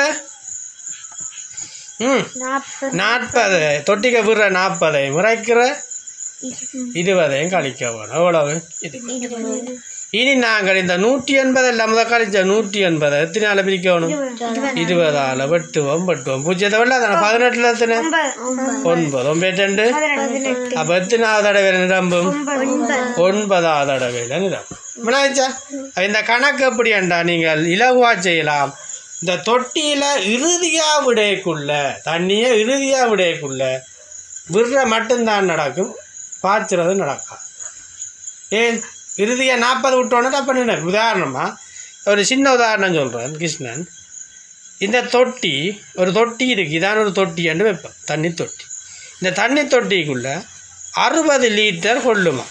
ம் நாற்பது நாற்பது தொட்டிக்க விடுற நாற்பதை முறைக்கிற இருபதையும் கழிக்க வேணும் எவ்வளவு இது இனி நாங்கள் இந்த நூற்றி எண்பது எல்லாம் முதல் கழிச்ச நூற்றி எண்பதை எத்தனை ஆள் பிரிக்கணும் இருபதால் வெட்டுவோம் வெட்டுவோம் பூஜ்ஜியத்தை வெள்ள தானே பதினெட்டில் எத்தனை ஒன்பது ஒன்பது ரெண்டு அப்போ எத்தனாவது தடவை நிரம்பும் ஒன்பதாவது தடவையில் நிரம்பும் விளையாச்சா இந்த கணக்கு எப்படியாண்டா நீங்கள் இலகுவா செய்யலாம் இந்த தொட்டியில் இறுதியாக விடையக்குள்ள தண்ணியை இறுதியாக விடையக்குள்ள விடுற மட்டும்தான் நடக்கும் பாய்ச்சுறது நடக்காது ஏன் இறுதியாக நாற்பது விட்டோன்னே அப்போ நினை உதாரணமாக ஒரு சின்ன உதாரணம் சொல்கிறேன் கிருஷ்ணன் இந்த தொட்டி ஒரு தொட்டி இருக்குது இதான ஒரு தொட்டின்னு வைப்போம் தண்ணி தொட்டி இந்த தண்ணி தொட்டிக்குள்ள அறுபது லிட்டர் கொள்ளுமா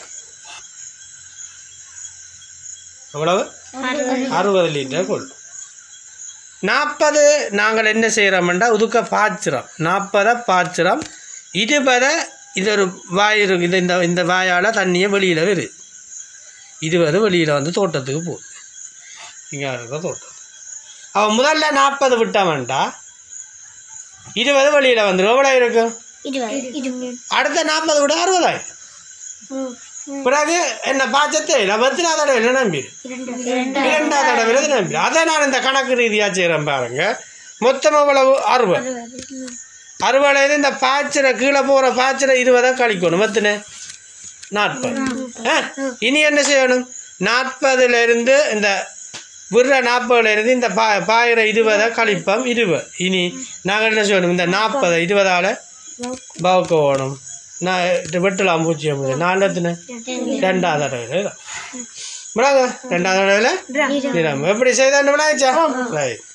எவ்வளவு அறுபது லிட்டர் கொள்ளும் நாற்பது நாங்கள் என்ன செய்கிறோம்டா உதுக்க பாய்ச்சிறோம் நாற்பதை பாய்ச்சிறோம் இருபதை இது ஒரு வாய் இருக்கு இது இந்த இந்த வாயால் தண்ணியை வெளியில் வருது இருபது வெளியில் வந்து தோட்டத்துக்கு போகுது இங்கே இருக்க தோட்டம் அவன் முதல்ல நாற்பது விட்டாமன்டா இருபது வெளியில் வந்துடும் எவ்வளோ இருக்கும் அடுத்த நாற்பது விட அறுபதாயிரம் பிறகு என்ன பாய்ச்சத்தே இல்லை பத்தினா தடவை நம்பிடு இரண்டாவது தடவை நம்பிடு அதை நான் இந்த கணக்கு ரீதியாக செய்கிறேன் பாருங்க மொத்தம் எவ்வளவு அறுபது அறுபதுலேருந்து இந்த பாய்ச்சலை கீழே போகிற பாய்ச்சலை இருபதை கழிக்கணும் மத்தின நாற்பது ஆ இனி என்ன செய்யணும் நாற்பதுலேருந்து இந்த விடுற நாற்பதுலேருந்து இந்த பா பாயிர இருபதை கழிப்போம் இருபது இனி நாங்கள் என்ன செய்யணும் இந்த நாற்பதை இருபதால் பவுக்க ஓணும் நான் இது வெட்டலாம் பூஜ்ஜியம் முடியும் நான் எத்தனை ரெண்டாவது தடவையில் விடாங்க ரெண்டாவது தடவையில் நிறம் எப்படி செய்தாண்டு விடாச்சா ரைட்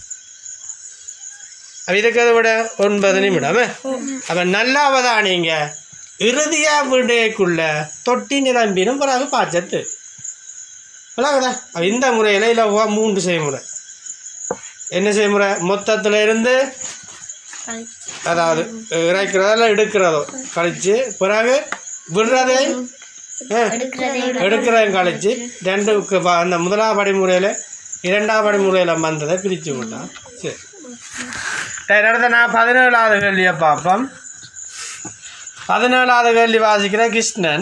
அப்ப இதுக்கு அதை விட ஒன்பது நிமிடம் அப்போ நல்லா அவதானிங்க இறுதியாக விடைக்குள்ள தொட்டி நிரம்பினும் பிறகு பாய்ச்சத்து விளாகுதா அப்ப இந்த முறையில் இல்லை மூன்று செய்முறை என்ன செய்முறை மொத்தத்தில் இருந்து அதாவது இறைக்கிறதோ இல்லை எடுக்கிறதோ கழிச்சு பிறகு விடுறதை ஆ, எடுக்கிறதையும் கழிச்சு ரெண்டுக்கு ப- அந்த முதலாவது படிமுறையில் இரண்டாவது படிமுறையில் வந்ததை பிரித்து விட்டான் சரி சரி அடுத்த நான் பதினேழாவது கேள்வியை பார்ப்போம் பதினேழாவது கேள்வி வாசிக்கிற கிருஷ்ணன்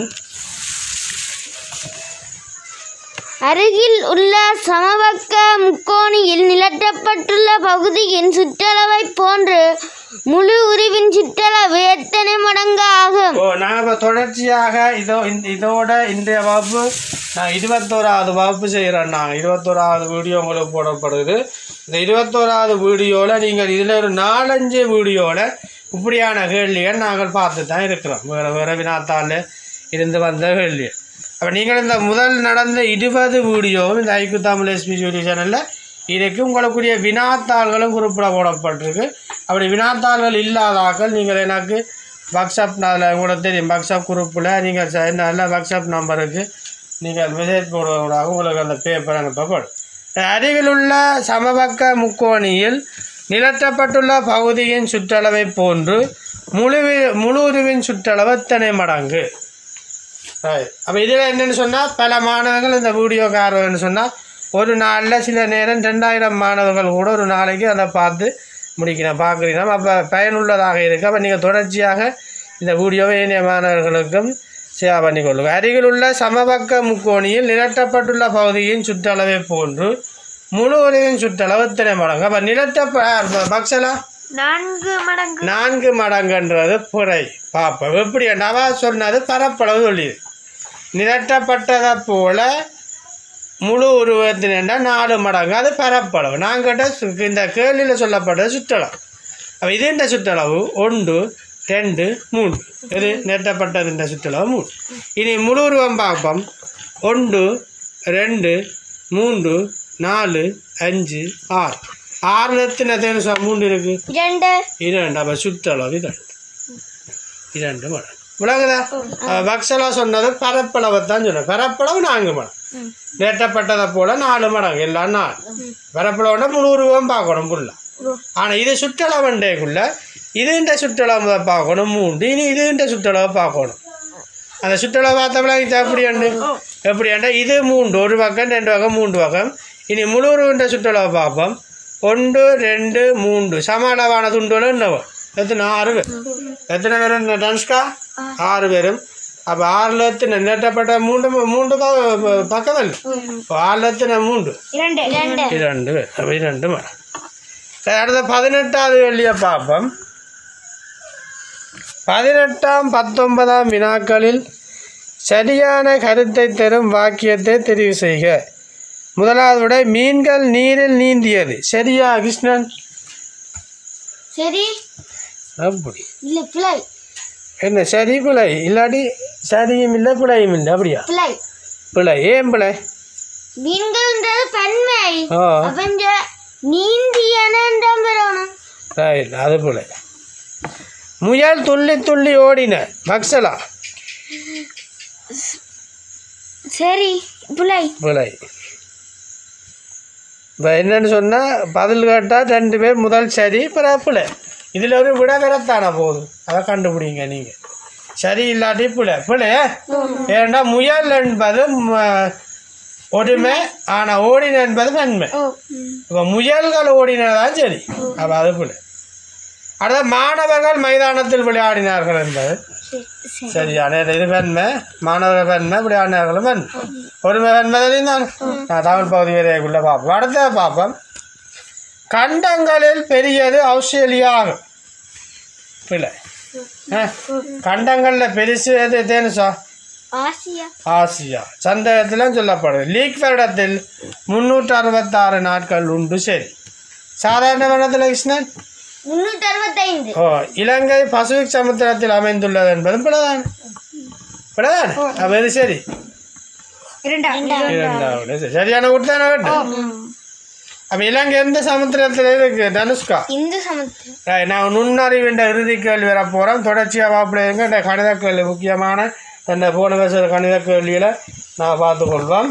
அருகில் உள்ள சமபக்க முக்கோணியில் நிலட்டப்பட்டுள்ள பகுதியின் சுற்றளவை போன்று முழு உருவின் சுற்றளவு எத்தனை மடங்கு ஆகும் ஓ நான் இப்போ தொடர்ச்சியாக இதோ இந்த இதோட இன்றைய வகுப்பு நான் இருபத்தோராவது வகுப்பு செய்கிறேன் நான் இருபத்தோராவது வீடியோ உங்களுக்கு போடப்படுது இந்த இருபத்தோராவது வீடியோவில் நீங்கள் இதில் ஒரு நாலஞ்சு வீடியோவில் இப்படியான கேள்விகள் நாங்கள் பார்த்து தான் இருக்கிறோம் வேறு வேறு வினாத்தாள் இருந்து வந்த கேள்வி அப்போ நீங்கள் இந்த முதல் நடந்த இருபது வீடியோவும் இந்த ஐக்கு தமிழ் எஸ்பி யூடியூப் சேனலில் இதுக்கு உங்களுக்குரிய வினாத்தாள்களும் குறிப்பிட போடப்பட்டிருக்கு அப்படி வினாத்தாள்கள் இல்லாதாக்கள் நீங்கள் எனக்கு வாட்ஸ்அப் அதில் உங்களுக்கு தெரியும் வாட்ஸ்அப் குரூப்பில் நீங்கள் ச- நல்ல வாட்ஸ்அப் நம்பருக்கு நீங்கள் மெசேஜ் போடுவதாக உங்களுக்கு அந்த பேப்பர் அனுப்பப்படும் அருகில் உள்ள சமபக்க முக்கோணியில் நிலத்தப்பட்டுள்ள பகுதியின் சுற்றளவை போன்று முழு முழு உருவின் சுற்றளவு எத்தனை மடங்கு அப்போ இதில் என்னென்னு சொன்னால் பல மாணவர்கள் இந்த வீடியோக்கு ஆர்வம்னு சொன்னால் ஒரு நாளில் சில நேரம் ரெண்டாயிரம் மாணவர்கள் கூட ஒரு நாளைக்கு அதை பார்த்து முடிக்கிறேன் பார்க்குறீங்க அப்போ பயனுள்ளதாக இருக்குது அப்போ நீங்கள் தொடர்ச்சியாக இந்த வீடியோவை ஏனைய மாணவர்களுக்கும் ஷேர் பண்ணிக்கொள்ளுங்க அருகில் உள்ள சமபக்க முக்கோணியில் நிலட்டப்பட்டுள்ள பகுதியின் சுற்றளவை போன்று முழு உருவின் சுற்றளவு எத்தனை மடங்கு அப்போ நிலட்ட பக்ஸலா நான்கு மடங்கு நான்கு மடங்குன்றது புரை பார்ப்போம் எப்படி நவா சொன்னது பரப்பளவு சொல்லியது நிரட்டப்பட்டதை போல முழு உருவத்தினா நாலு மடங்கு அது பரப்பளவு நான் கேட்ட சு- இந்த கேள்வியில் சொல்லப்பட்ட சுற்றளவு அப்போ இது இந்த சுற்றளவு ஒன்று ரெண்டு மூன்று இது நிரட்டப்பட்டது இந்த சுற்றளவு மூணு இனி முழு உருவம் பார்ப்போம் ஒன்று ரெண்டு மூன்று நாலு அஞ்சு ஆறு ஆறுல எத்தனை தேனு மூன்று இருக்குது இரண்டு இரண்டு அப்போ சுற்றளவு இரண்டு இரண்டு மடம் விளங்குதா பக்ஸலா சொன்னது பரப்பளவை தான் சொன்னேன் பரப்பளவு நான்கு மடம் நேட்டப்பட்டதை போல நாலு மடங்கு எல்லாம் நாலு பரப்பளவுனா முழு உருவம் பார்க்கணும் புள்ள ஆனால் இது சுற்றளவுண்டேக்குள்ள இது இந்த சுற்றளவை பார்க்கணும் மூன்று இனி இது இந்த சுற்றளவை பார்க்கணும் அந்த சுற்றளவை பார்த்தோம்னா இது எப்படி உண்டு எப்படி உண்டு இது மூன்று ஒரு பக்கம் ரெண்டு பக்கம் மூன்று பக்கம் இனி முழு உருவன்ற சுற்றளவை பார்ப்போம் ஒன்று ரெண்டு மூன்று சம அளவான துண்டுகளும் என்னவோ எத்தனை ஆறு பேர் எத்தனை பேரும் டன்ஸ்கா ஆறு பேரும் அப்போ ஆறில் எத்தனை நெட்டப்பட்ட மூன்று மூன்று ப- பக்கம் இல்லை இப்போ ஆறில் எத்தனை மூன்று இரண்டு இரண்டு இரண்டு பேர் அப்போ இரண்டு மரம் சரி அடுத்த பதினெட்டாவது வெள்ளியை பார்ப்போம் பதினெட்டாம் பத்தொன்பதாம் வினாக்களில் சரியான கருத்தை தரும் வாக்கியத்தை தெரிவு செய்க முதலாவது விட மீன்கள் நீரில் நீந்தியது சரியா கிருஷ்ணன் சரி அப்படி இல்ல பிள்ளை என்ன சரி பிழை இல்லாட்டி சரியும் இல்லை பிழையும் இல்லை அப்படியா பிள்ளை பிழை ஏன் பிழை மீன்கள்ன்றது பன்மை ஆ அப்பஞ்ச நீந்தியன பெறணும் ரைட் அது பிழை முயல் துள்ளி துள்ளி ஓடின மக்சலா சரி பிள்ளை பிழை இப்போ என்னன்னு சொன்னால் பதில் கேட்டால் ரெண்டு பேர் முதல் சரி பிறகு பிழை இதில் ஒரு விட வரத்தானே போகுது அதை கண்டுபிடிங்க நீங்கள் சரி இல்லாட்டி பிழை பிழை ஏன்னா முயல் என்பது ம- ஒருமை ஆனால் ஓடின என்பது நன்மை ஓ இப்போ முயல்கள் ஓடினதான் சரி அப்போ அது பிள்ளை அடுத்த மாணவர்கள் மைதானத்தில் விளையாடினார்கள் என்பது சரி சரியான இது வெண்மை மாணவர்கள் வெண்மை விளையாடினார்களும் வெண்மை ஒருமை வெண்மை தெரியும் நான் தமிழ் பகுதி வரைக்குள்ளே பார்ப்போம் அடுத்த பார்ப்போம் கண்டங்களில் பெரியது ஆஸ்திரேலியா ஆகும் பிள்ளை ஆ, கண்டங்களில் பெருசு எது தேனுசா ஆசியா ஆசியா சந்தேகத்திலும் சொல்லப்படுது லீக் வருடத்தில் முந்நூற்று அறுபத்தாறு நாட்கள் உண்டு சரி சாதாரண வருடத்தில் கிருஷ்ணன் முன்னூற்றி அறுபத்தைந்து ஓ இலங்கை பசிபிக் சமுத்திரத்தில் அமைந்துள்ளது என்பதும் பிளதான் பிளதான் அப்போ இது சரி இரண்டாம் இரண்டாவது சரி. சரியான விட்டுதானே கேட்டேன் அப்போ இலங்கை எந்த சமுத்திரத்தில் இருக்கு தனுஷ்கா இந்து சமுத்திரம் Right, நான் நுண்ணறிவின்ற இறுதி கேள்வி வர போகிறோம் தொடர்ச்சியாக வாப்பிடுங்க இந்த கணித கேள்வி முக்கியமான இந்த போன வருஷ கணித கேள்வியில் நான் பார்த்துக்கொள்வோம்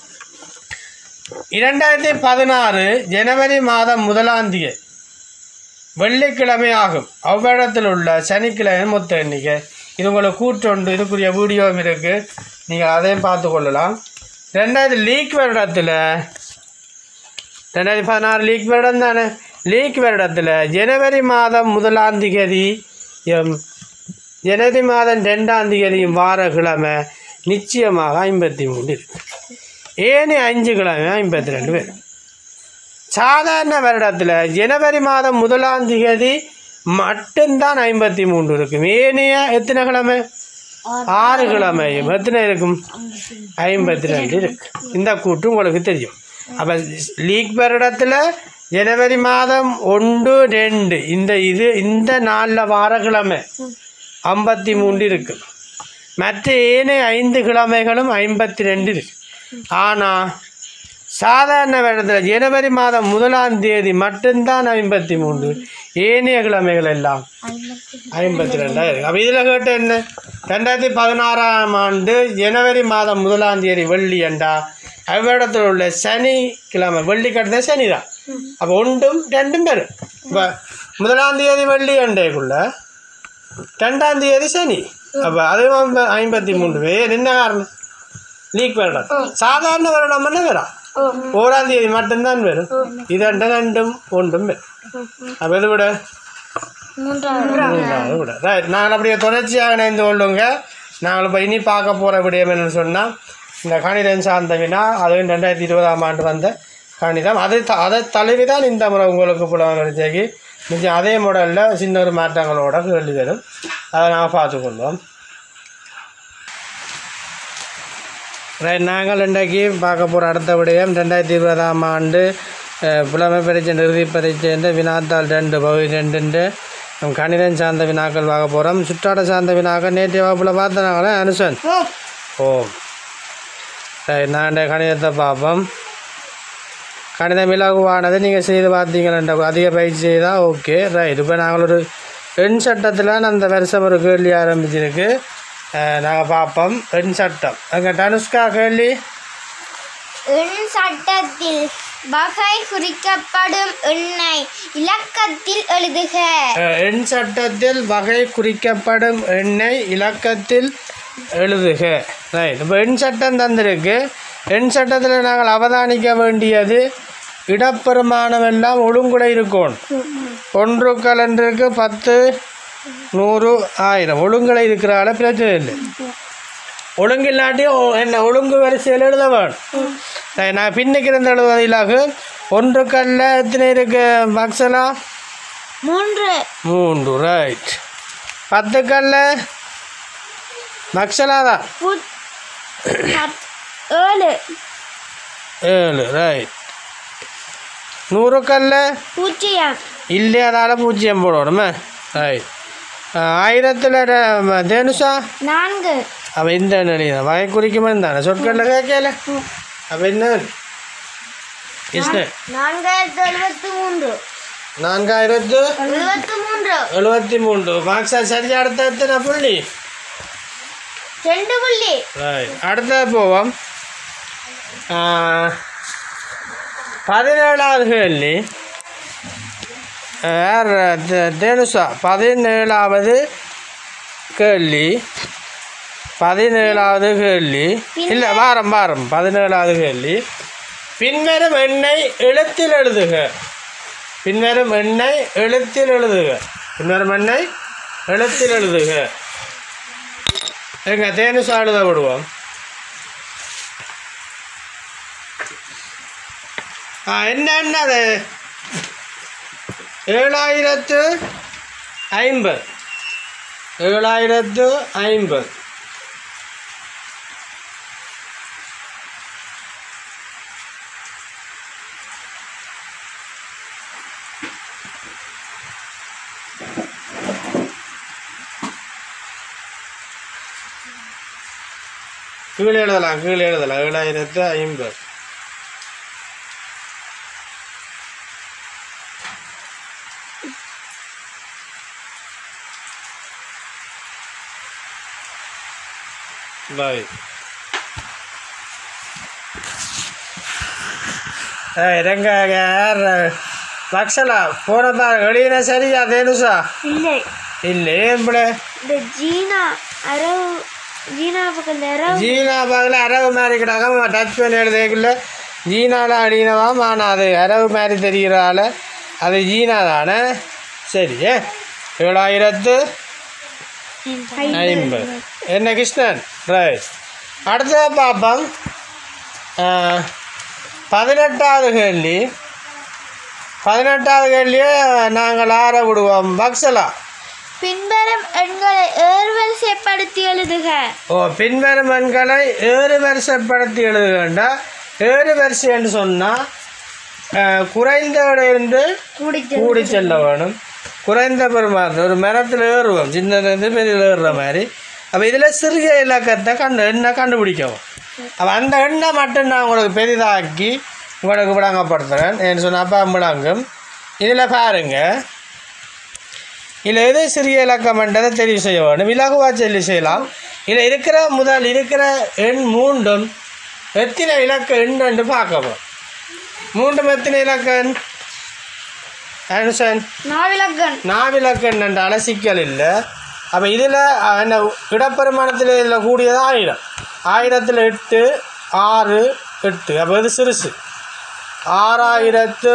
இரண்டாயிரத்தி பதினாறு ஜனவரி மாதம் முதலாம் தேதி வெள்ளிக்கிழமை ஆகும் அவ்விடத்தில் உள்ள சனிக்கிழமை மொத்த எண்ணிக்கை இது உங்களுக்கு கூற்றுண்டு இதுக்குரிய வீடியோவும் இருக்குது நீங்கள் அதையும் பார்த்து கொள்ளலாம் ரெண்டாயிரத்தி லீக் வருடத்தில் ரெண்டாயிரத்தி பதினாறு லீக் வருடம் தானே லீக் வருடத்தில் ஜனவரி மாதம் முதலாம் தேதி எம் ஜனவரி மாதம் ரெண்டாம் தேதியும் வார கிழமை நிச்சயமாக ஐம்பத்தி மூணு இருக்கு ஏனி அஞ்சு கிழமை ஐம்பத்தி ரெண்டு பேர் சாதாரண வருடத்தில் ஜனவரி மாதம் முதலாம் தேதி மட்டும்தான் ஐம்பத்தி மூன்று இருக்கும் ஏனைய எத்தனை கிழமை ஆறு கிழமையும் எத்தனை இருக்கும் ஐம்பத்தி ரெண்டு இருக்கு இந்த கூட்டு உங்களுக்கு தெரியும் அப்போ லீக் வருடத்தில் ஜனவரி மாதம் ஒன்று ரெண்டு இந்த இது இந்த நாலில் வாரக்கிழமை ஐம்பத்தி மூன்று இருக்கு மற்ற ஏனைய ஐந்து கிழமைகளும் ஐம்பத்தி ரெண்டு இருக்கு ஆனால் சாதாரண வருடத்தில் ஜனவரி மாதம் முதலாம் தேதி மட்டும்தான் ஐம்பத்தி மூன்று ஏனைய கிழமைகள் எல்லாம் ஐம்பத்தி ரெண்டாயிரம் அப்போ இதில் கேட்ட என்ன ரெண்டாயிரத்தி பதினாறாம் ஆண்டு ஜனவரி மாதம் முதலாம் தேதி வெள்ளி என்றா அவ்விடத்தில் உள்ள சனி கிழமை வெள்ளி கட்டத சனி தான் அப்போ ஒன்றும் ரெண்டும் பேரும் இப்போ முதலாம் தேதி வெள்ளி அண்டைக்குள்ள ரெண்டாம் தேதி சனி அப்போ அதுவும் ஐம்ப- ஐம்பத்தி மூன்று பேர் என்ன காரணம் லீக் வருடம் சாதாரண வருடம் என்ன வரா ஓராம் தேதி மட்டும்தான் வரும் இதண்ட ரெண்டும் ஒன்றும் வரும் அப்போ இது விட மூன்றாவது விட ரைட் நாங்கள் அப்படியே தொடர்ச்சியாக இணைந்து கொள்ளுங்க நாங்கள் இப்போ இனி பார்க்க போகிற விடயம் என்னன்னு சொன்னால் இந்த கணிதம் சார்ந்த வினா அதுவும் ரெண்டாயிரத்தி இருபதாம் ஆண்டு வந்த கணிதம் அது த- அதை தழுவி தான் இந்த முறை உங்களுக்கு புலவன் பரீட்சைக்கு நிச்சயம் அதே மாடலில் சின்ன ஒரு மாற்றங்களோட கேள்வி வரும் அதை நாங்கள் பார்த்துக்கொள்வோம் ரைட் நாங்கள் இன்றைக்கு பார்க்க போகிற அடுத்த விடயம் ரெண்டாயிரத்தி இருபதாம் ஆண்டு அஹ், புலமை பரீட்சை இறுதி பரீட்சை வினாத்தாள் ரெண்டு பகுதி ரெண்டுண்டு கணிதம் சார்ந்த வினாக்கள் பார்க்க போகிறோம் சுற்றாட சார்ந்த வினாக்கள் நேற்றைய வகுப்பில் பார்த்தனாங்களே அனுசன் ஓ ரைட் நான் இந்த கணிதத்தை பார்ப்போம் கணிதம் இலகுவானது நீங்கள் செய்து பார்த்தீங்கன்னா அதிக பயிற்சி செய்தால் ஓகே ரைட் இப்போ நாங்கள் ஒரு எண் சட்டத்தில் அந்த வருஷம் ஒரு கேள்வி ஆரம்பிச்சிருக்கு நாங்கள் பார்ப்போம் எண் சட்டம் அங்கே தனுஷ்கா கேள்வி எண் சட்டத்தில் வகை குறிக்கப்படும் எண்ணை இலக்கத்தில் எழுதுக அஹ், எண் சட்டத்தில் வகை குறிக்கப்படும் எண்ணை இலக்கத்தில் எழுதுக ரைட் இப்போ எண் சட்டம் தந்திருக்கு எண் சட்டத்தில் நாங்கள் அவதானிக்க வேண்டியது இடப்பெருமானம் எல்லாம் ஒழுங்குட இருக்கும் ஒன்று கலண்டருக்கு பத்து நூறு ஆயிரம் ஒழுங்குல இருக்கிறால பிரச்சனை இல்லை ஒழுங்கில்லாட்டியும் ஒ- என்ன ஒழுங்கு வரிசையில் எழுத வேணும் சரி, நான் பின்னுக்கு இருந்து எழுதுவதிலாக ஒன்று கல்ல எத்தனை இருக்கு பக்ஸலா மூன்று மூன்று ரைட் பத்து கல்ல பக்ஸலா தான் பு- பத்- ஏழு ஏழு ரைட் நூறு கல்ல பூஜ்ஜியம் இல்லையாதால பூஜ்ஜியம் போடணுமே ரைட் ஆயிரத்தில் தேனுஷா நான்கு அவன் இந்த நிலையில் வகை குறிக்குமே தானே சொற்களில் கேட்கல அப்போ என்ன கிருஷ்ணன் நான்காயிரத்து எழுபத்தி மூன்று நான்காயிரத்து எழுபத்தி மூன்று எழுபத்தி மூன்று மார்க்ஸா சரி அடுத்த எத்தனை புள்ளி ரெண்டு புள்ளி ரைட் அடுத்த போவோம் ஆ, பதினேழாவது கேள்வி யார் தே- தேனுஷா பதினேழாவது கேள்வி பதினேழாவது கேள்வி இல்லை வாரம் வாரம் பதினேழாவது கேள்வி பின்வரும் எண்ணை எழுத்தில் எழுதுக பின்வரும் எண்ணை எழுத்தில் எழுதுக பின்வரும் எண்ணை எழுத்தில் எழுதுக எங்க தேனுஷா எழுத விடுவோம் ஆ என்ன என்ன அது ஏழாயிரத்து ஐம்பது ஏழாயிரத்து ஐம்பது கீழே எழுதலாம் கீழே எழுதலாம் ஏழாயிரத்து ஐம்பது பாய் ரெங்க யார் லக்ஷலா போன பாரு வெளியின சரியா தேனுஷா இல்லை இல்லை ஏன் பிள்ளை இந்த ஜீனா அரவு ஜீனா பக்கம் அரவு ஜீனா பக்கத்தில் அரவு மாதிரி கிடக்க டச் பண்ணி எழுதக்குள்ள ஜீனால அடினவாம் ஆனால் அது அரவு மாதிரி தெரிகிறால அது ஜீனா தானே சரி ஏ ஏழாயிரத்து ஐம்பது என்ன கிருஷ்ணன் ரைட் அடுத்த பார்ப்போம் ஆ, பதினெட்டாவது கேள்வி பதினெட்டாவது கேள்வியே நாங்கள் ஆற விடுவோம் பக்ஸலா பின்வரும் எண்களை ஏர்வரிசைப்படுத்தி எழுதுக ஓ பின்வரும் எண்களை ஏறு வரிசைப்படுத்தி எழுத வேண்டாம் ஏறு வரிசைன்னு சொன்னால் குறைந்தோட இருந்து முடிச்சு கூடி செல்ல வேணும் குறைந்த பெருமாறு ஒரு மரத்தில் ஏறுவோம் சின்னதுலேருந்து பெரிய ஏறுற மாதிரி அப்போ இதில் சிறிய இலக்கத்தை கண்டு எண்ணெய் கண்டுபிடிக்கவும் அப்போ அந்த எண்ணெய் மட்டும் நான் உங்களுக்கு பெரிதாக்கி உங்களுக்கு விளங்கப்படுத்துகிறேன் ஏன்னு சொன்னால் அப்பா விளங்கும் இதில் பாருங்க இதில் எது சிறிய இலக்கம்ன்றதை தெரிவு செய்ய வேணும் இலகுவாக சொல்லி செய்யலாம் இதில் இருக்கிற முதல் இருக்கிற எண் மூன்றும் எத்தனை இலக்க எண்ணு பார்க்கவும் மூன்றும் எத்தனை இலக்க எண் ஆன்சன் நாவிலக்கன் நாவிலக்கண் என்ற சிக்கல் இல்லை அப்போ இதில் என்ன இடப்பெருமானத்தில் இதில் கூடியது ஆயிரம் ஆயிரத்தில் எட்டு ஆறு எட்டு அப்போ இது சிறுசு ஆறாயிரத்து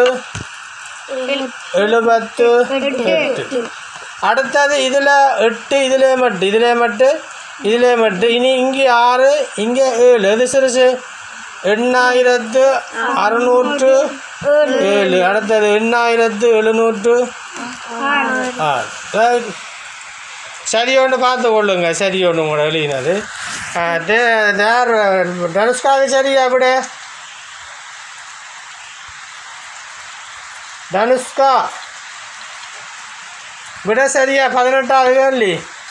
எழுபத்து எட்டு அடுத்தது இதில் எட்டு இதிலே மட்டும் இதிலே மட்டும் இதிலே மட்டும் இனி இங்கே ஆறு இங்கே ஏழு எது சிறுசு எண்ணாயிரத்து அறுநூற்று ஏழு அடுத்தது எண்ணாயிரத்து எழுநூற்று ஆறு Right. சரி ஒன்று பார்த்து கொள்ளுங்க சரி ஒன்று உங்களோட எழுதினது நேர் தனுஷ்காவுக்கு சரியா அப்படி தனுஷ்கா விட சரியா பதினெட்டாவது கேள்வி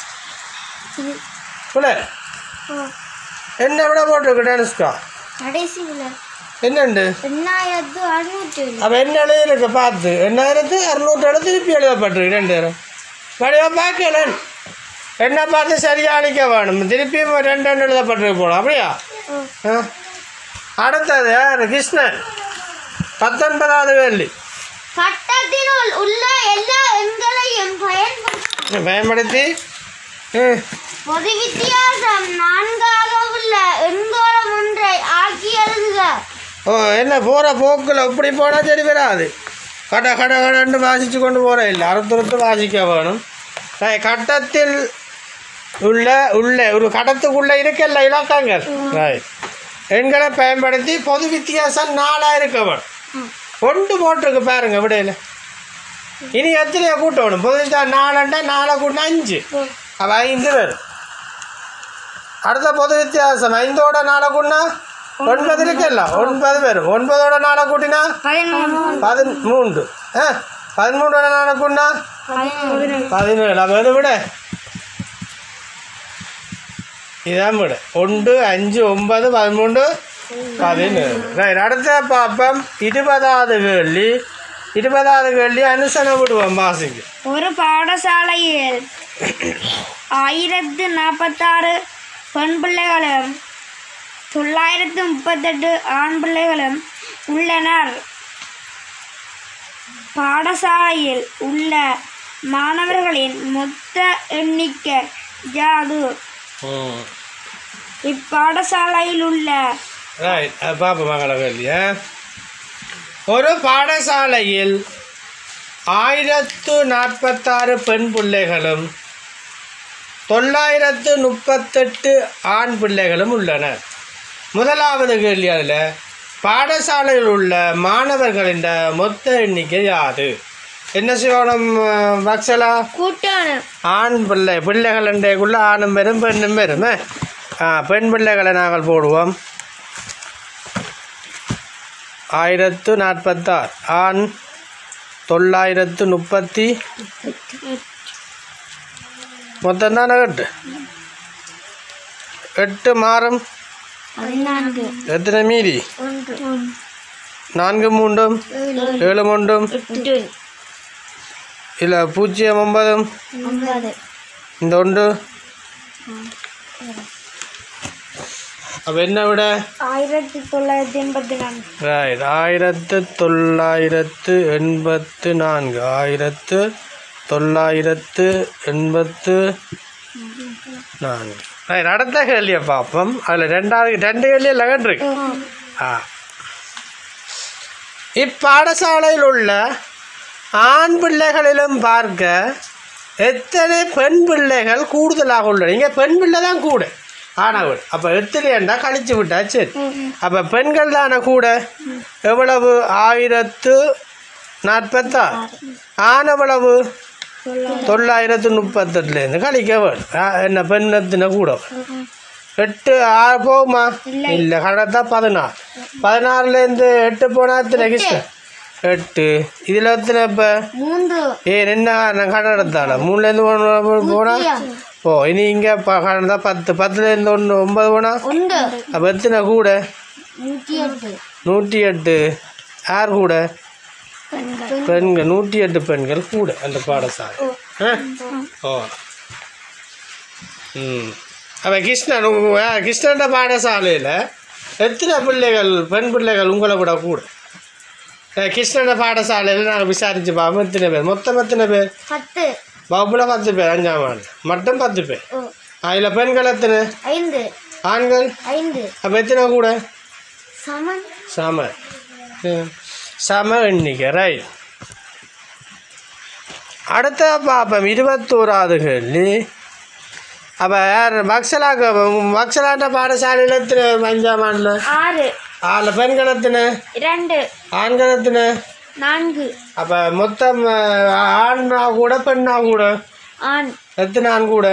புல என்ன விட போட்டிருக்கு தனுஷ்கா கடைசி விலை என்னண்டு எண்ணாயிரத்து அறுநூற்றி அப்போ என்ன எழுதிருக்கு பார்த்து எண்ணாயிரத்து அறுநூற்றி எழுதி திருப்பி எழுதப்பட்டிருக்கு ரெண்டு நேரம் வடிவா பார்க்கல என்ன பார்த்து சரியாக அழிக்க வேணும் திருப்பி ரெண்டு ரெண்டு எழுதப்பட்டிருக்கு போகணும் அப்படியா ஆ. அடுத்தது யார் கிருஷ்ணன் பத்தொன்பதாவது வேலி சட்டத்தினுள் உள்ள எல்லா எண்களையும் பயன்படுத்தி பயன்படுத்தி ம், பொது வித்தியாசம் நான்காக உள்ள எண்கோளம் ஒன்றை ஆக்கி எழுதுக ஓ என்ன போகிற போக்கில் இப்படி போனால் சரி வராது கட கட கடன்னு வாசித்து கொண்டு போகிற இல்லை அறுத்துறுத்து வாசிக்க வேணும் ரை, கட்டத்தில் உள்ள உள்ள ஒரு கடத்துக்குள்ளே இருக்கல்ல இலக்கங்கள் ரைட் எண்களை பயன்படுத்தி பொது வித்தியாசம் நாலாக இருக்க வேணும் ஒன்று போட்டிருக்கு பாருங்க விடையில் இனி எத்தனையோ கூட்டணும் பொது வித்தியாசம் நாலுண்டா நாலை கூட்டினா அஞ்சு அப்போ ஐந்து பேர் அடுத்த பொது வித்தியாசம் ஐந்தோட நாளை கூட்டினா ஒன்பது இருக்குல்ல ஒன்பது பேர் ஒன்பதோட நாளை கூட்டினா பதினொன்று பதிமூன்று ஆ பதிமூன்றோட நாளை கூட்டினா பதினேழு அப்போ எது விட இதான் விட ஒன்று அஞ்சு ஒன்பது பதிமூன்று பதினேழு ரைட் அடுத்த பாப்பம் இருபதாவது கேள்வி இருபதாவது கேள்வி அனுசனை விடுவோம் வாசிக்கு ஒரு பாடசாலையில் ஆயிரத்து நாற்பத்தாறு பெண் பிள்ளைகளும் தொள்ளாயிரத்து முப்பத்தெட்டு ஆண் பிள்ளைகளும் உள்ளனர் பாடசாலையில் உள்ள மாணவர்களின் மொத்த எண்ணிக்கை யாது ம் இப்பாடசாலையில் உள்ள ரைட் அது பார்ப்போம் மகள கேள்வியா ஒரு பாடசாலையில் ஆயிரத்து நாற்பத்தாறு பெண் பிள்ளைகளும் தொள்ளாயிரத்து முப்பத்தெட்டு ஆண் பிள்ளைகளும் உள்ளனர் முதலாவது கேள்வி அதில் பாடசாலையில் உள்ள மாணவர்களின் மொத்த எண்ணிக்கை யாது என்ன செய்யணும் பக்ஸலா கூட்டான ஆண் பிள்ளை பிள்ளைகள் என்றைக்குள்ள ஆணும் பெரும் பெண்ணும் பெரும் ஆ பெண் பிள்ளைகளை நாங்கள் போடுவோம் ஆயிரத்து நாற்பத்தாறு ஆண் தொள்ளாயிரத்து முப்பத்தி மொத்தம் தானே எட்டு எட்டு மாறும் பதினான்கு எத்தனை மீதி ஒன்று நான்கு மூன்றும் ஏழு மூன்றும் எட்டு இல்லை பூஜ்ஜியம் ஒன்பதும் ஒன்பது இந்த ஒன்று அப்போ என்ன விட ஆயிரத்தி தொள்ளாயிரத்தி எண்பத்தி நான்கு ரைட் ஆயிரத்து தொள்ளாயிரத்து எண்பத்து நான்கு ஆயிரத்து தொள்ளாயிரத்து எண்பத்து நான்கு ரைட் அடுத்த கேள்வியை பார்ப்போம் அதில் ரெண்டாவது ரெண்டு கேள்வி லெகன் இருக்கு ஆ இப்பாடசாலையில் உள்ள ஆண் பிள்ளைகளிலும் பார்க்க எத்தனை பெண் பிள்ளைகள் கூடுதலாக உள்ளன இங்கே பெண் பிள்ளை தான் கூட ஆனவள் அப்போ எத்தனைண்டா கழிச்சு விட்டா சரி அப்போ பெண்கள் தானே கூட எவ்வளவு ஆயிரத்து நாற்பத்தாறு ஆண் எவ்வளவு தொள்ளாயிரத்து முப்பத்தெட்டுலேருந்து கழிக்க வேணும் ஆ, என்ன பெண் எத்தனை கூட எட்டு ஆறு போகுமா இல்லை கரெக்டா பதினாறு பதினாறுலேருந்து எட்டு போனால் எத்தனை கிருஷ்ணன் எட்டு இதில் எத்தனை இப்போ மூன்று ஏ என்ன நான் கடன் எடுத்தால மூணுலேருந்து போனால் ஓ இனி இங்கே கடன் தான் பத்து பத்துலேருந்து ஒன்று ஒன்பது போனால் ஒன்று அப்போ எத்தனை கூட நூற்றி எட்டு நூற்றி எட்டு யார் கூட பெண்கள் நூற்றி எட்டு பெண்கள் கூட அந்த பாடசாலை ஆ? ஓ ம் அப்போ கிருஷ்ணன் உங்க- ஆ, கிருஷ்ணன்ற பாடசாலையில் எத்தனை பிள்ளைகள் பெண் பிள்ளைகள் உங்களை விட கூட ஆ, கிருஷ்ணன்ற பாடசாலையில் நாங்கள் விசாரிச்சு பார்ப்போம் எத்தனை பேர் மொத்தம் எத்தனை பேர் பத்து வகுப்பில் பத்து பேர் அஞ்சாம் ஆண்டு மட்டும் பத்து பேர் ஓ, அதில் பெண்கள் எத்தனை ஐந்து ஆண்கள் ஐந்து அப்போ எத்தனை கூட சமன் சம ம். சம எண்ணிக்கை ரைட் அடுத்த பார்ப்போம் இருபத்தோராவது கேள்வி அப்போ யார் பக்ஸலாக்கு பக்ஸலாட்ட பாடசாலையில் எத்தனை அஞ்சாம் ஆண்டில் ஆறு அதில் பெண்கள் எத்தனை இரண்டு ஆண்கள் எத்தனை நான்கு அப்போ மொத்தம் அஹ், ஆண்னா கூட பெண்ணா கூட ஆண் எத்தனை ஆண் கூட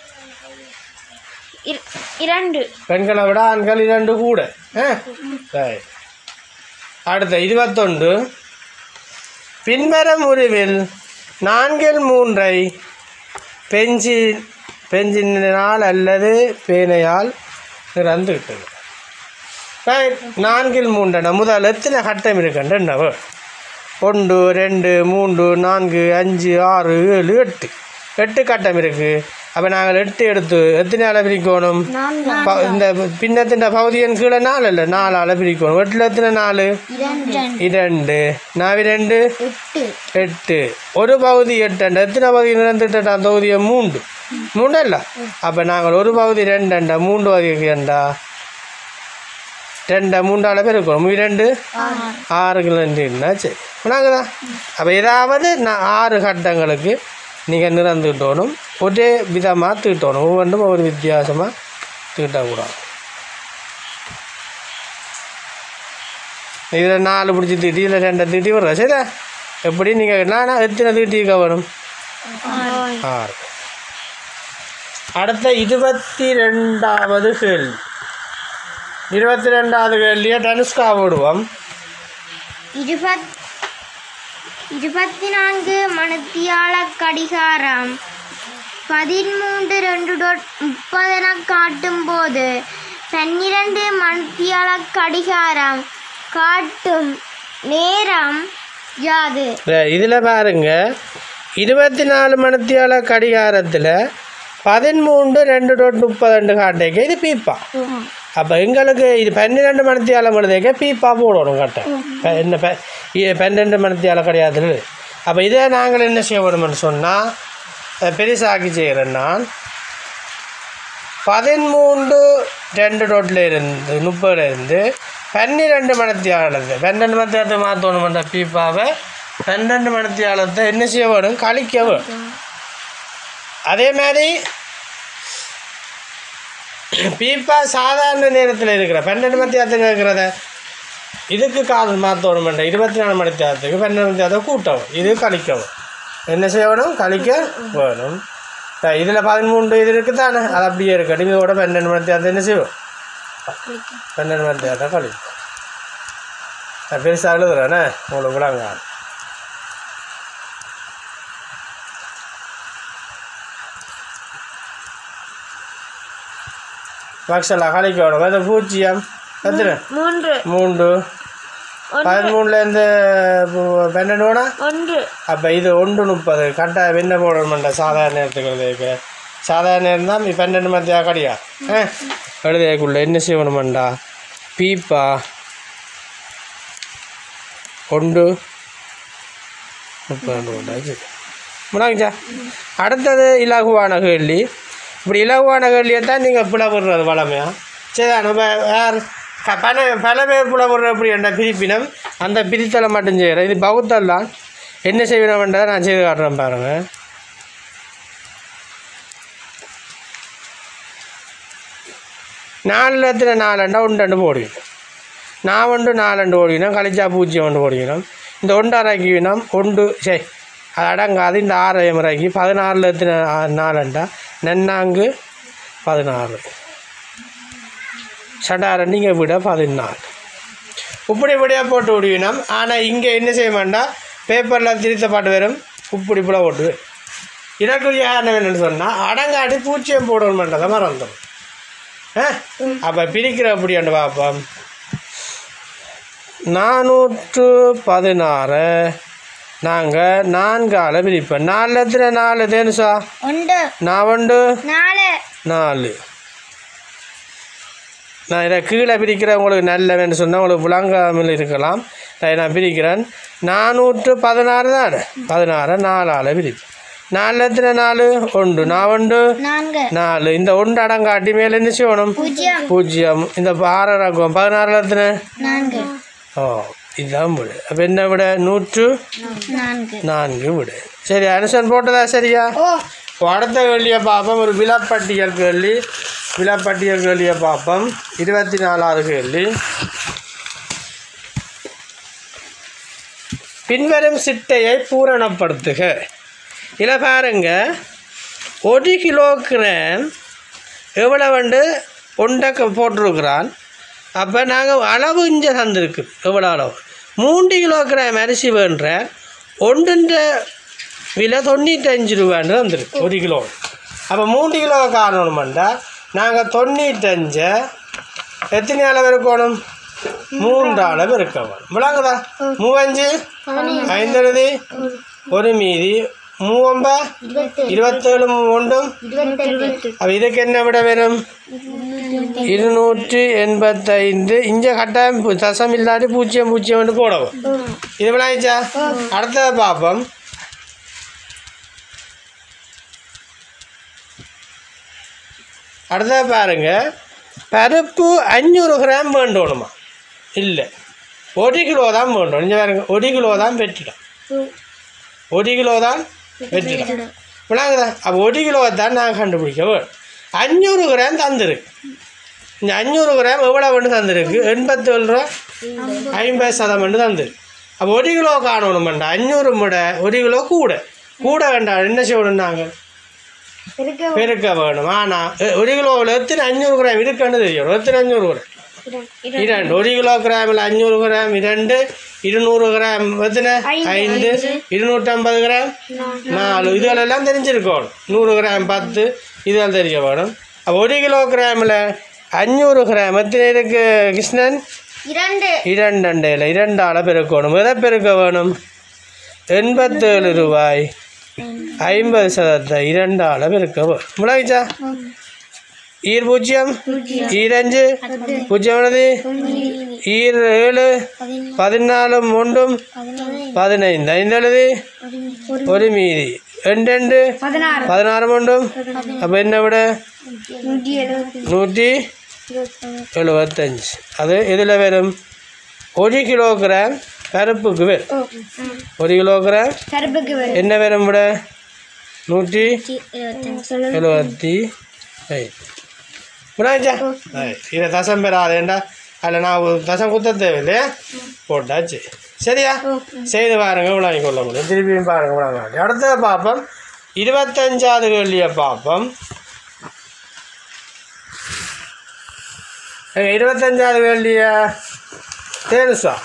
இர- இரண்டு பெண்களை விட ஆண்கள் இரண்டு கூட ஆ? சரி அடுத்த இருபத்தொன்று பின்வரும் உருவில் நான்கில் மூன்றை பெஞ்சி பெஞ்சினால் அல்லது பேனையால் இறந்து விட்டது ரைட் நான்கில் மூன்றன முதல் எத்தனை கட்டம் இருக்கின்றனவ ஒன்று ரெண்டு மூன்று நான்கு அஞ்சு ஆறு ஏழு எட்டு எட்டு கட்டம் இருக்குது அப்போ நாங்கள் எட்டு எடுத்து எத்தனை அளவு பிரிக்கணும் ப- இந்த பின்னத்தின் பகுதியின் கீழே நாலு இல்லை நாலு அளவு பிரிக்கணும் எட்டில் எத்தனை நாலு இரண்டு நாவி ரெண்டு எட்டு ஒரு பகுதி எட்டு எத்தனை பகுதி நிறந்துட்டா தொகுதியை மூன்று மூணு இல்லை அப்போ நாங்கள் ஒரு பகுதி ரெண்டண்டா மூன்று பகுதி ரெண்டா ரெண்டா மூன்றால பேர் இருக்கணும் இரண்டு ஆறு கிலோன்னா சரி நாங்கள் தான் அப்போ ஏதாவது நான் ஆறு கட்டங்களுக்கு நீங்கள் நிறந்துட்டோணும் ஒரே விதமாக தீட்டணும் ஒவ்வொன்றும் ஒவ்வொரு வித்தியாசமாக தீட்டக்கூடாது இதில் நாலு பிடிச்சி தீட்டி இதில் ரெண்டை தீட்டி வரும் சரியா எப்படி நீங்கள் நான் எத்தனை தீட்டிக்க வரும் ஆறு அடுத்த இருபத்தி ரெண்டாவது கேள்வி இருபத்தி ரெண்டாவது கேள்வியை தனுஷ்கா விடுவோம் இருபத் இருபத்தி நான்கு மணித்தியால கடிகாரம் பதிமூன்று ரெண்டு டாட் முப்பதென காட்டும் போது பன்னிரண்டு மணித்தியால கடிகாரம் காட்டும் நேரம் யாது இதில் பாருங்க இருபத்தி நாலு மணித்தியால கடிகாரத்தில் பதிமூன்று ரெண்டு டாட் முப்பது ரெண்டு காட்டைக்கு இது பீப்பா அப்போ எங்களுக்கு இது பன்னிரெண்டு மணித்தியாலம் எழுதிக்க பீப்பா போடணும் கட்டை ப- என்ன ப- இ- பன்னிரெண்டு மணித்தியாலம் கிடையாது அப்போ இதை நாங்கள் என்ன செய்யணும்னு சொன்னால் பெருசாக்கி செய்கிறேன் நான் பதிமூன்று ரெண்டு ரோட்டில் இருந்து முப்பதுல இருந்து பன்னிரெண்டு மணித்தியாலத்தை பன்னெண்டு மணித்தியாலத்தை மாற்றணுமென்ற பீப்பாவை பன்னெண்டு மணித்தியாலத்தை என்ன செய்ய வேணும் கழிக்க வேணும் அதே மாதிரி பீப்பா சாதாரண நேரத்தில் இருக்கிற பன்னெண்டு மணித்தியாலத்தில் இருக்கிறத இதுக்கு கால் மாற்றணுமென்ற இருபத்தி நாலு மணித்தியாலத்துக்கு பன்னெண்டு மணித்தியாலத்தை கூட்டவும் இது கழிக்கவும் என்ன செய்யணும் கழிக்க வேணும் இதில் பதிமூன்று இது இருக்குது தானே அது அப்படியே இருக்கட்டும் இதோட பன்னெண்டு மணி தேர்தல் என்ன செய்வோம் பன்னெண்டு மணி தேர்தல் கழிக்கும் நான் பெருசாக எழுதுறேனே உங்களுக்கு விடாங்க பக்ஷலா கழிக்கணும் அது பூஜ்ஜியம் எத்தனை மூன்று மூன்று பதிமூணுலேருந்து பன்னெண்டு வேணா ஒன்று அப்போ இது ஒன்று முப்பது கரெக்டாக என்ன போடணுமெண்டா சாதாரண நேரத்துக்கு எழுதிக்க சாதாரண நேரம் தான் பன்னெண்டு மத்தியா கடியா ஆ எழுதியக்குள்ள என்ன செய்யணுமெண்டா பீப்பா ஒன்று முப்பது ரெண்டு முன்னாங்கச்சா அடுத்தது இலகுவான கேள்வி இப்படி இலகுவான கேள்வியை தான் நீங்கள் பிளவுறது வளமையா சரி நம்ம யார் க- பல பல பேர் புலப்படுற அப்படி என்ற பிரிப்பினம் அந்த பிரித்தலை மட்டும் செய்கிறேன் இது பௌத்தல் தான் என்ன செய்யணும்ன்றதை நான் செய்து காட்டுறேன் பாருங்க நாலில் எத்தனை நாலண்டா ஒன்று ரெண்டு போடுவினோம் நான் ஒன்று நாலண்டு ஓடினோம் கழிச்சா பூஜ்ஜியம் ஒன்று ஓடினோம் இந்த ஒன்று அரைக்கிவினோம் ஒன்று சரி அது அடங்காது இந்த ஆறாயிரம் முறைக்கு பதினாறில் எத்தனை ஆ- நாலண்டா நன்னாங்கு பதினாறு சடாரண்டிங்க விட பதினாலு இப்படி இப்படியாக போட்டு விடுவினோம் ஆனால் இங்கே என்ன செய்ய வேண்டாம் பேப்பரில் திருத்த பாட்டு வரும் இப்படி இப்படி போட்டு இதற்குரிய காரணம் என்னன்னு சொன்னால் அடங்காடி பூச்சியம் போடணுமென்றதை மறந்துடும் ஆ அப்போ பிரிக்கிற அப்படியாண்டு பார்ப்போம் நானூற்று பதினாறு நாங்கள் நான்கால பிரிப்போம் நாலு எத்தனை நாலு தேனுசா ஒன்று நான் ஒன்று நாலு நாலு நான் இதை கீழே பிரிக்கிறேன் உங்களுக்கு நல்ல வேணும் சொன்னால் உங்களுக்கு விளங்காமல் இருக்கலாம் அதை நான் பிரிக்கிறேன் நானூற்று பதினாறு தானே பதினாறு நாலால் பிரிப்பேன் நாலு எத்தனை நாலு ஒன்று நான் ஒன்று நான்கு நாலு இந்த ஒன்று அடங்காட்டி மேலே என்ன செய்யணும் பூஜ்ஜியம் பூஜ்ஜியம் இந்த ஆறு அடங்கும் பதினாறுல எத்தனை நான்கு ஓ இதுதான் விடு அப்போ என்ன விட நூற்று நான்கு நான்கு விடு சரி அனுசன் போட்டதா சரியா ஓ இப்போ அடுத்த கேள்வியை பார்ப்போம் ஒரு விழாப்பட்டியல் கேள்வி விழாப்பட்டியல் கேள்வியை பார்ப்போம் இருபத்தி நாலாவது கேள்வி பின்வரும் சிட்டையை பூரணப்படுத்துக இதில் பாருங்க ஒரு கிலோகிராம் எவ்வளவுண்டு ஒன்றை போட்டிருக்கிறான் அப்போ நாங்கள் அளவு இங்கே தந்திருக்கு எவ்வளோ அளவு மூன்று கிலோகிராம் அரிசி வேண்ட ஒன்றுன்ற விலை தொண்ணூத்தஞ்சு ரூபான்னு தந்திருக்கு ஒரு கிலோ அப்போ மூன்று கிலோ காணணுமெண்டா நாங்கள் தொண்ணூத்தஞ்சை எத்தனை அளவு இருக்கணும் மூன்று அளவு இருக்க வேணும் விளங்குதா மூவஞ்சு ஐந்தறுதி ஒரு மீதி மூவம்ப இருபத்தேழு ஒன்றும் அப்போ இதுக்கு என்ன விட வரும் இருநூற்றி எண்பத்தைந்து இங்கே கட்டாயம் பு- தசம் இல்லாட்டி பூஜ்ஜியம் பூஜ்ஜியம் வந்து போடவும் இது விளையாச்சா அடுத்தது பார்ப்போம் அடுத்தது பாருங்க பருப்பு அஞ்சூறு கிராம் வேண்டணுமா இல்லை ஒரு கிலோ தான் வேண்டும் இங்கே பாருங்க ஒரு கிலோ தான் வெட்டிடும் ஒரு கிலோ தான் வெட்டிடும் விளங்குதா அப்போ ஒரு கிலோ தான் நாங்கள் கண்டுபிடிக்க வேணும் அஞ்சூறு கிராம் தந்துருக்கு இந்த அஞ்சூறு கிராம் எவ்வளோ வந்து தந்திருக்கு எண்பத்தேழு ரூபா ஐம்பது சதம் வந்து தந்துருக்கு அப்போ ஒரு கிலோ காணணுமெண்டா அஞ்சூறு முட ஒரு கிலோ கூட கூட வேண்டாம் என்ன செய்யணும் நாங்கள் பெருக்க வேணும் ஆனால் ஒரு கிலோவில் எத்தனை அஞ்சூறு கிராம் இருக்குன்னு தெரியும் எத்தனை அஞ்சூறு கிராம் இரண்டு ஒரு கிலோ கிராமில் அஞ்சூறு கிராம் இரண்டு இருநூறு கிராம் எத்தனை ஐந்து இருநூற்றம்பது கிராம் நாலு இதுகளெல்லாம் தெரிஞ்சிருக்கணும் நூறு கிராம் பத்து இதெல்லாம் தெரிய வேணும் அப்போ ஒரு கிலோ கிராமில் அஞ்சூறு கிராம் எத்தனை இருக்கு கிருஷ்ணன் இரண்டு இரண்டு அண்டையில் இரண்டால பெருக்கணும் எதை பெருக்க வேணும் எண்பத்தேழு ரூபாய் ஐம்பது சதத்தை இரண்டால பெருக்க வேணும் முளைச்சா ஈர் பூஜ்ஜியம் ஈரஞ்சு பூஜ்ஜியம் என்னது ஈர் ஏழு பதினாலும் ஒன்றும் பதினைந்து ஐந்து எழுதி ஒரு மீதி ரெண்டு ரெண்டு பதினாறு பதினாறு ஒன்றும் அப்போ என்ன விட நூற்றி எழுபத்தி நூற்றி எழுபத்தஞ்சு அது இதில் வரும் ஒரு கிலோகிராம் பருப்புக்கு வரும் ஒரு கிலோகிராம் கருப்புக்கு வரும் என்ன வரும் விட நூற்றி இருபத்தஞ்சு எழுபத்தி ஐந்து விடாச்சா இதை தசம் பெறாதேண்டா அதில் நான் ஒரு தசம் குத்த தேவையில்லையா போட்டாச்சு சரியா செய்து பாருங்க விளங்கி கொள்ள முடியும் திருப்பியும் பாருங்க விளங்க அடுத்தது பார்ப்போம் இருபத்தஞ்சாவது கேள்வியை பார்ப்போம் ஏங்க, இருபத்தஞ்சாவது கேள்விய தேனுசா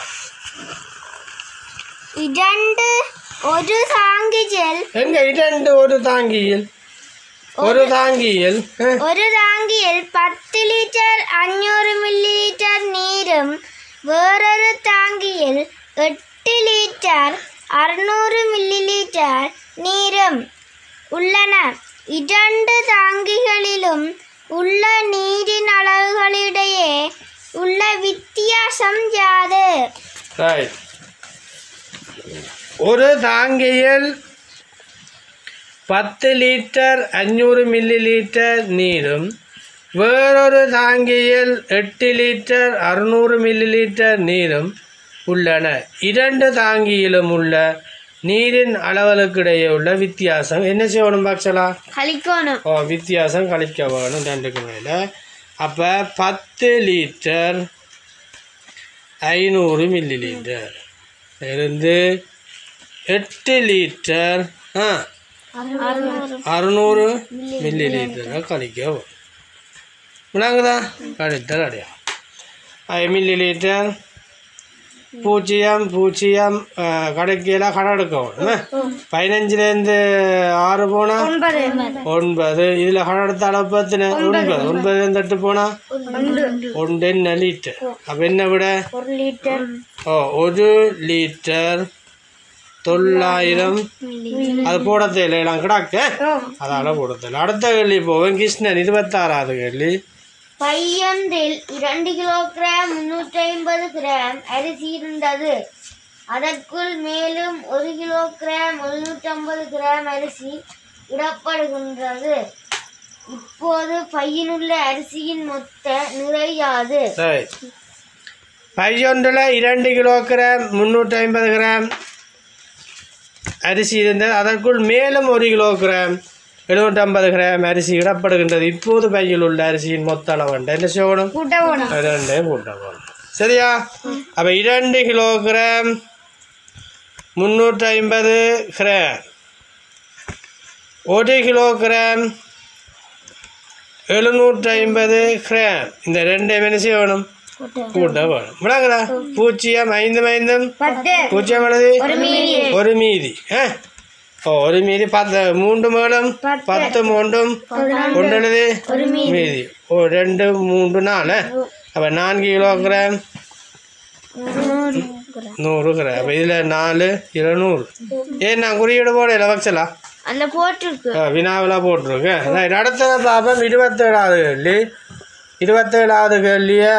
இரண்டு ஒரு தாங்கிஜல் எங்க இரண்டு ஒரு தாங்கியில் ஒரு தாங்கியில் அஹ், ഒരു ടാങ്കിയിൽ പത്ത് ലിറ്റർ അഞ്ഞൂറ് മില്ലി ലിറ്റർ നീരും വേറൊരു ടാങ്കിയിൽ എട്ട് ലിറ്റർ അറുന്നൂറ് മില്ലി ലിറ്റർ നീരും ഉള്ളന இரண்டு ടാങ്കികളിലും ഉള്ള നീരിൻ അളവുകളിടയെ ഉള്ള വ്യത്യാസം யாது ரைட் ஒரு தாங்கியில் பத்து லிட்டர் அஞ்சூறு மில்லி லிட்டர் நீரும் வேறொரு தாங்கியில் எட்டு லிட்டர் அறுநூறு மில்லி லிட்டர் நீரும் உள்ளன இரண்டு தாங்கியிலும் உள்ள நீரின் அளவுகளுக்கிடையே உள்ள வித்தியாசம் என்ன செய்யணும் பாக்சலா കളിക്കോണം ஓ வித்தியாசம் கழிக்க வேணும் ரெண்டுக்கு மேலே அப்போ பத்து லிட்டர் ஐநூறு மில்லி லிட்டர் இருந்து எட்டு லிட்டர் ஆ அறுநூறு மில்லி லிட்டரை கழிக்க வேணும் விளங்குதா கழித்தல் அடையாளம் ஐ மில்லி லிட்டர் பூஜ்ஜியம் பூஜ்ஜியம் ஆ, கடைக்கெல்லாம் கடை எடுக்கணும் பதினஞ்சுலேருந்து ஆறு போனால் ഒൻപത് ஒன்பது இதில் கடை எடுத்த அளவு பத்தின ஒன்பது ஒன்பதுலேருந்து எட்டு போனால் ஒன்று என்ன லிட்டர் அப்போ என்ன விட ഒരു ലിറ്റർ ஓ ஒரு லிட்டர் தொள்ளாயிரம் அது போட தேவையில்லாம் கிடாக்க அதால் போட தேவை அடுத்த கேள்வி போவேன் கிருஷ்ணன் இருபத்தாறாவது கேள்வி பையொன்றில் இரண்டு கிலோகிராம் முன்னூற்றி ஐம்பது கிராம் அரிசி இருந்தது அதற்குள் மேலும் ஒரு கிலோகிராம் எழுநூற்றி ஐம்பது கிராம் அரிசி இடப்படுகின்றது இப்போது பையனுள்ள அரிசியின் மொத்த நிறையாது சரி பையொன்றில் இரண்டு கிலோகிராம் முந்நூற்றி ஐம்பது கிராம் அரிசி இருந்தது அதற்குள் மேலும் ஒரு கிலோகிராம் எழுநூற்றம்பது கிராம் அரிசி இடப்படுகின்றது இப்போது பையில் உள்ள அரிசியின் மொத்த அளவுண்டு என்ன செய்யணும் கூட்ட போனோம் ரெண்டையும் கூட்ட போகணும் சரியா அப்போ இரண்டு கிலோகிராம் முந்நூற்றி ஐம்பது கிராம் ஒரு கிலோகிராம் எழுநூற்றி ஐம்பது கிராம் இந்த ரெண்டு என்ன வேணும் கூட்ட வேணும் விளங்குதா பூஜ்ஜியம் ஐந்து ஐந்தும் பூஜ்ஜியம் எவ்வளவு ஒரு மீதி ஆ ஓ ஒரு மீதி பத்து மூன்று மேலும் பத்து மூன்றும் ஒன்றுனது மீதி ஓ ரெண்டு மூன்று நாலு அப்போ நான்கு கிலோகிராம் நூறு கிராம் அப்போ இதில் நாலு இருநூறு ஏன் நான் குறியீடு போட இல்லை வச்சலா அந்த போட்டிருக்கு வினாவில் போட்டிருக்கேன் ரைட் அடுத்தது பார்ப்போம் இருபத்தேழாவது கேள்வி இருபத்தேழாவது கேள்வியை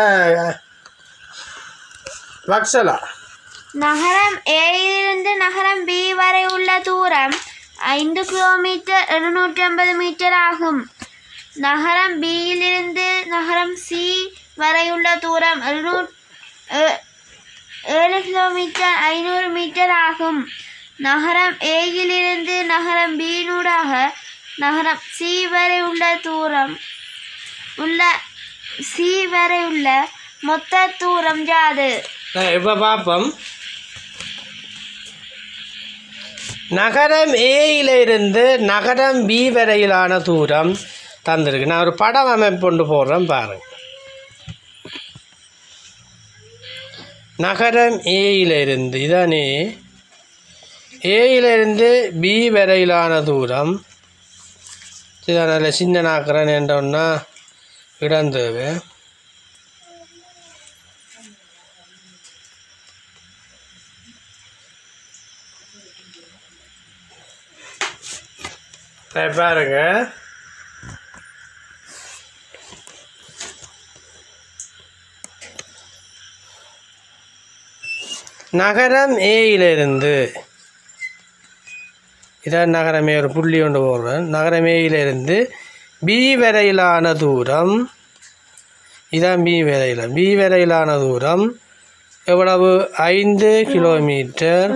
வக்சலா நகரம் ஏயிலிருந்து நகரம் பி வரை உள்ள தூரம் ஐந்து கிலோமீட்டர் எழுநூற்றி ஐம்பது மீட்டர் ஆகும் நகரம் பியிலிருந்து நகரம் சி வரை உள்ள தூரம் எழுநூறு ஏழு கிலோமீட்டர் ஐநூறு மீட்டர் ஆகும் நகரம் ஏயிலிருந்து நகரம் பியினூடாக நகரம் சி வரை உள்ள தூரம் உள்ள சி வரை உள்ள மொத்த தூரம் யாது இப்போ பார்ப்போம் நகரம் ஏயில இருந்து நகரம் பி வரையிலான தூரம் தந்திருக்கு நான் ஒரு படம் அமைப்பு கொண்டு போடுறேன் பாருங்க நகரம் ஏயில இருந்து இதானே ஏயில இருந்து பி வரையிலான தூரம் இதான் நல்ல சின்ன நாக்கிறேன் என்றோன்னா இடம் தேவை சரி, பாருங்க நகரம் ஏயிலிருந்து இதான் நகரமே ஒரு புள்ளி கொண்டு போடுறேன் நகரம் ஏயிலிருந்து பி வரையிலான தூரம் இதான் பி வரையில பி வரையிலான தூரம் எவ்வளவு ஐந்து கிலோமீட்டர்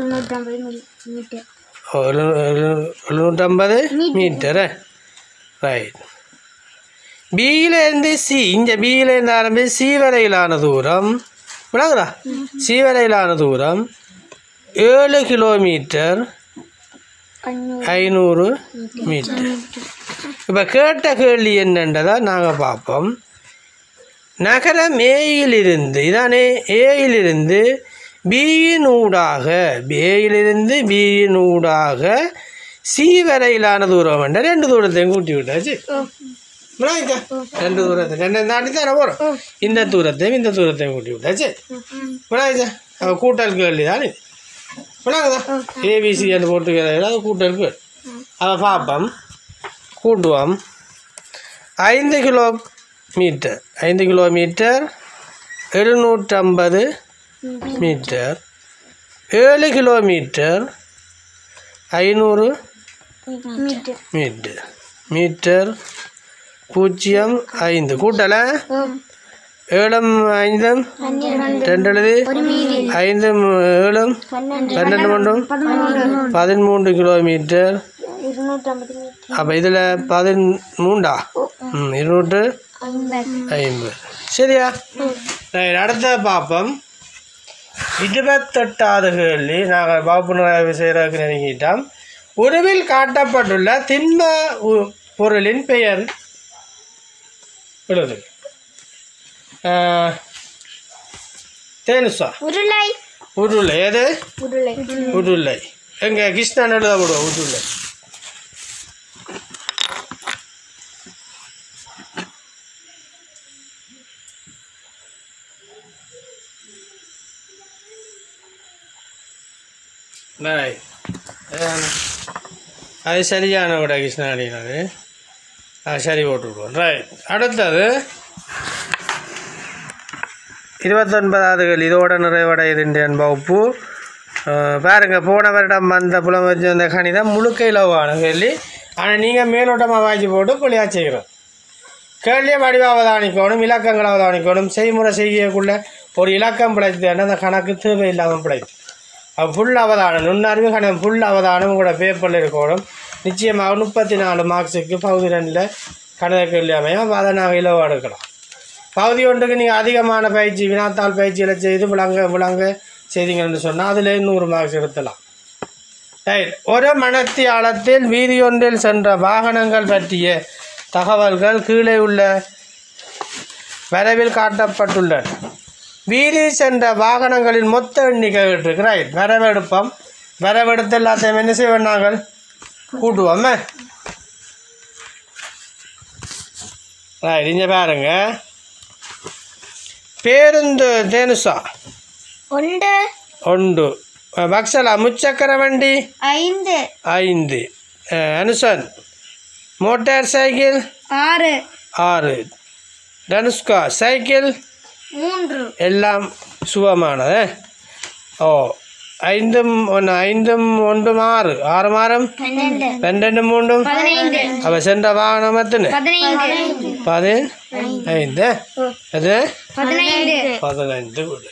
ஓ, எழுநூ- எழுநூ- எழுநூற்றம்பது மீட்டரு ரைட் பியிலேருந்து சி இங்கே பியிலேருந்து ஆரம்பிச்சு சி வரையிலான தூரம் விளங்குதா சி வரையிலான தூரம் ஏழு கிலோமீட்டர் ஐநூறு மீட்டர் இப்போ கேட்ட கேள்வி என்னன்றதை நாங்கள் பார்ப்போம் நகரம் ஏயிலிருந்து இதானே ஏயிலிருந்து பியின் ஊடாக ஏயிலிருந்து பியின் ஊடாக சி வரையிலான தூரம் என்ற ரெண்டு தூரத்தையும் கூட்டி விட்டாச்சு விளங்கிச்சா? ரெண்டு தூரத்தை ரெண்டு தாண்டி தானே போகிறோம் இந்த தூரத்தையும் இந்த தூரத்தையும் கூட்டி விட்டாச்சு விளங்கிச்சா அவ கூட்டல் கேள்வி தானே விளங்குதா ஏபிசி என்று போட்டு அது கூட்டல் கேள்வி அதை பார்ப்போம் கூட்டுவோம் ஐந்து கிலோ மீட்டர் ஐந்து கிலோமீட்டர் எழுநூற்றம்பது மீட்டர் ஏழு கிலோமீட்டர் ஐநூறு மீட்டர் மீட்டர் பூஜ்ஜியம் ஐந்து கூட்டலை ஏழும் ஐந்தும் ரெண்டு எழுது ஐந்தும் ஏழும் பன்னெண்டு மூன்றும் பதிமூன்று கிலோமீட்டர் அப்போ இதில் பதிமூண்டா ம் இருநூற்று ஐம்பது சரியா ரைட் அடுத்த பார்ப்போம் இருபத்தெட்டாவது கேள்வி நாங்கள் வகுப்பு நிறைவு செய்கிறதுக்கு நினைக்கிட்டோம் உருவில் காட்டப்பட்டுள்ள திண்ம உ- பொருளின் பெயர் எழுது தேனுசா உருளை உருளை எது உருளை உருளை எங்க கிருஷ்ணன் எழுத விடுவோம் உருளை Right. அதான. அது சரியான விட கிருஷ்ணாடினாரு அது சரி போட்டுவிடுவோம் ரைட் அடுத்தது இருபத்தொன்பதாவது கேள்வி இதோட நிறைவடையுதுன்றேன் வகுப்பு அஹ் பாருங்க போன வருடம் வந்த புலம் வச்சு வந்த கணிதம் முழுக்க இலவான கேள்வி ஆனால் நீங்கள் மேலோட்டமாக வாங்கி போட்டு புள்ளியா செய்கிறோம் கேள்வியை வடிவ அவதானிக்கணும் இலக்கங்களை அவதானிக்கணும் செய்முறை செய்யக்குள்ள ஒரு இலக்கம் பிழைத்தேன்னா அந்த கணக்கு தேவையில்லாமல் பிழைத்து அது ஃபுல் அவதானம் நுண்ணறிவு கணக்கு ஃபுல் அவதானம் உங்களோட பேப்பரில் இருக்கணும் நிச்சயமாக முப்பத்தி நாலு மார்க்ஸுக்கு பகுதி ரெண்டில் கணித கேள்வி அமையும் அப்போ அதை நாங்கள் இலவாக எடுக்கலாம் பகுதி ஒன்றுக்கு நீங்கள் அதிகமான பயிற்சி வினாத்தாள் பயிற்சிகளை செய்து விளங்க விளங்க செய்தீங்கன்னு சொன்னால் அதில் நூறு மார்க்ஸ் எடுத்தலாம் ரைட் ஒரு மணத்தியாலத்தில் வீதியொன்றில் சென்ற வாகனங்கள் பற்றிய தகவல்கள் கீழே உள்ள வரைவில் காட்டப்பட்டுள்ளன வீதி சென்ற வாகனங்களின் மொத்த எண்ணிக்கை இருக்கு ரைட் வரவெடுப்போம் வரவெடுத்து எல்லாத்தையும் என்ன செய்வோம் நாங்கள் கூட்டுவோமே ரைட் இங்கே பாருங்க பேருந்து தேனுசா ஒன்று ஒன்று பக்ஸலா முச்சக்கர வண்டி ஐந்து ஐந்து அஹ், அனுசன் மோட்டார் சைக்கிள் ஆறு ஆறு தனுஷ்கா சைக்கிள் மூன்று எல்லாம் சுகமானது ஓ ஐந்தும் ஒன்று ஐந்தும் ஒன்றும் ஆறு ஆறு மாறும் பன்னெண்டு ரெண்டு மூன்றும் பதினைந்து அவ சென்ற வாகனம் எத்தனை பதினைந்து பதினைந்து அது பதினைந்து பதினைந்து விடு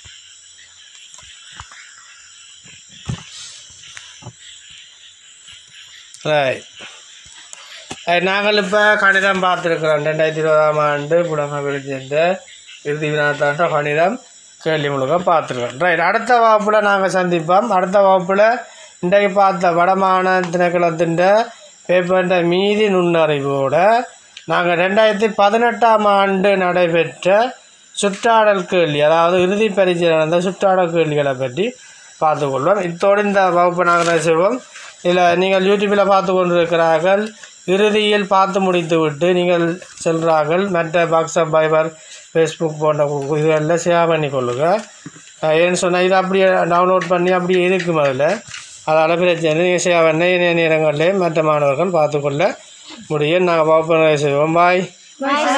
ரைட் நாங்கள் இப்போ கணிதம் பார்த்துருக்குறோம் ரெண்டாயிரத்தி இருபதாம் ஆண்டு புலமை வெளிச்சேர்ந்த இறுதி வினாத்தாண்ட கணிதம் கேள்வி முழுக்க பார்த்துருக்கோம் ரைட் அடுத்த வகுப்பில் நாங்கள் சந்திப்போம் அடுத்த வகுப்பில் இன்றைக்கு பார்த்த வடமான திணைக்களத்தின் பேப்பர்ன்ற மீதி நுண்ணறிவோட நாங்கள் ரெண்டாயிரத்தி பதினெட்டாம் ஆண்டு நடைபெற்ற சுற்றாடல் கேள்வி அதாவது இறுதி பரீட்சை நடந்த சுற்றாடல் கேள்விகளை பற்றி பார்த்துக்கொள்வோம் இத்தோடு இந்த வகுப்பை நாங்கள் என்ன செய்வோம் இதில் நீங்கள் யூடியூப்பில் பார்த்து கொண்டிருக்கிறார்கள் இறுதியில் பார்த்து முடித்துவிட்டு நீங்கள் செல்கிறார்கள் மற்ற வாட்ஸ்அப் பைபர் ஃபேஸ்புக் போன்ற கு- இதுகளில் ஷேர் பண்ணி கொள்ளுங்க அஹ் ஏன்னு சொன்னால் இதை அப்படியே டவுன்லோட் பண்ணி அப்படியே இருக்கும் அதில் அதால் பிரச்சனை நீங்கள் ஷேர் பண்ண இணைய நேரங்களிலே மற்ற மாணவர்கள் பார்த்துக்கொள்ள முடியும் நாங்கள் வகுப்பு நிறைவு செய்வோம் பாய்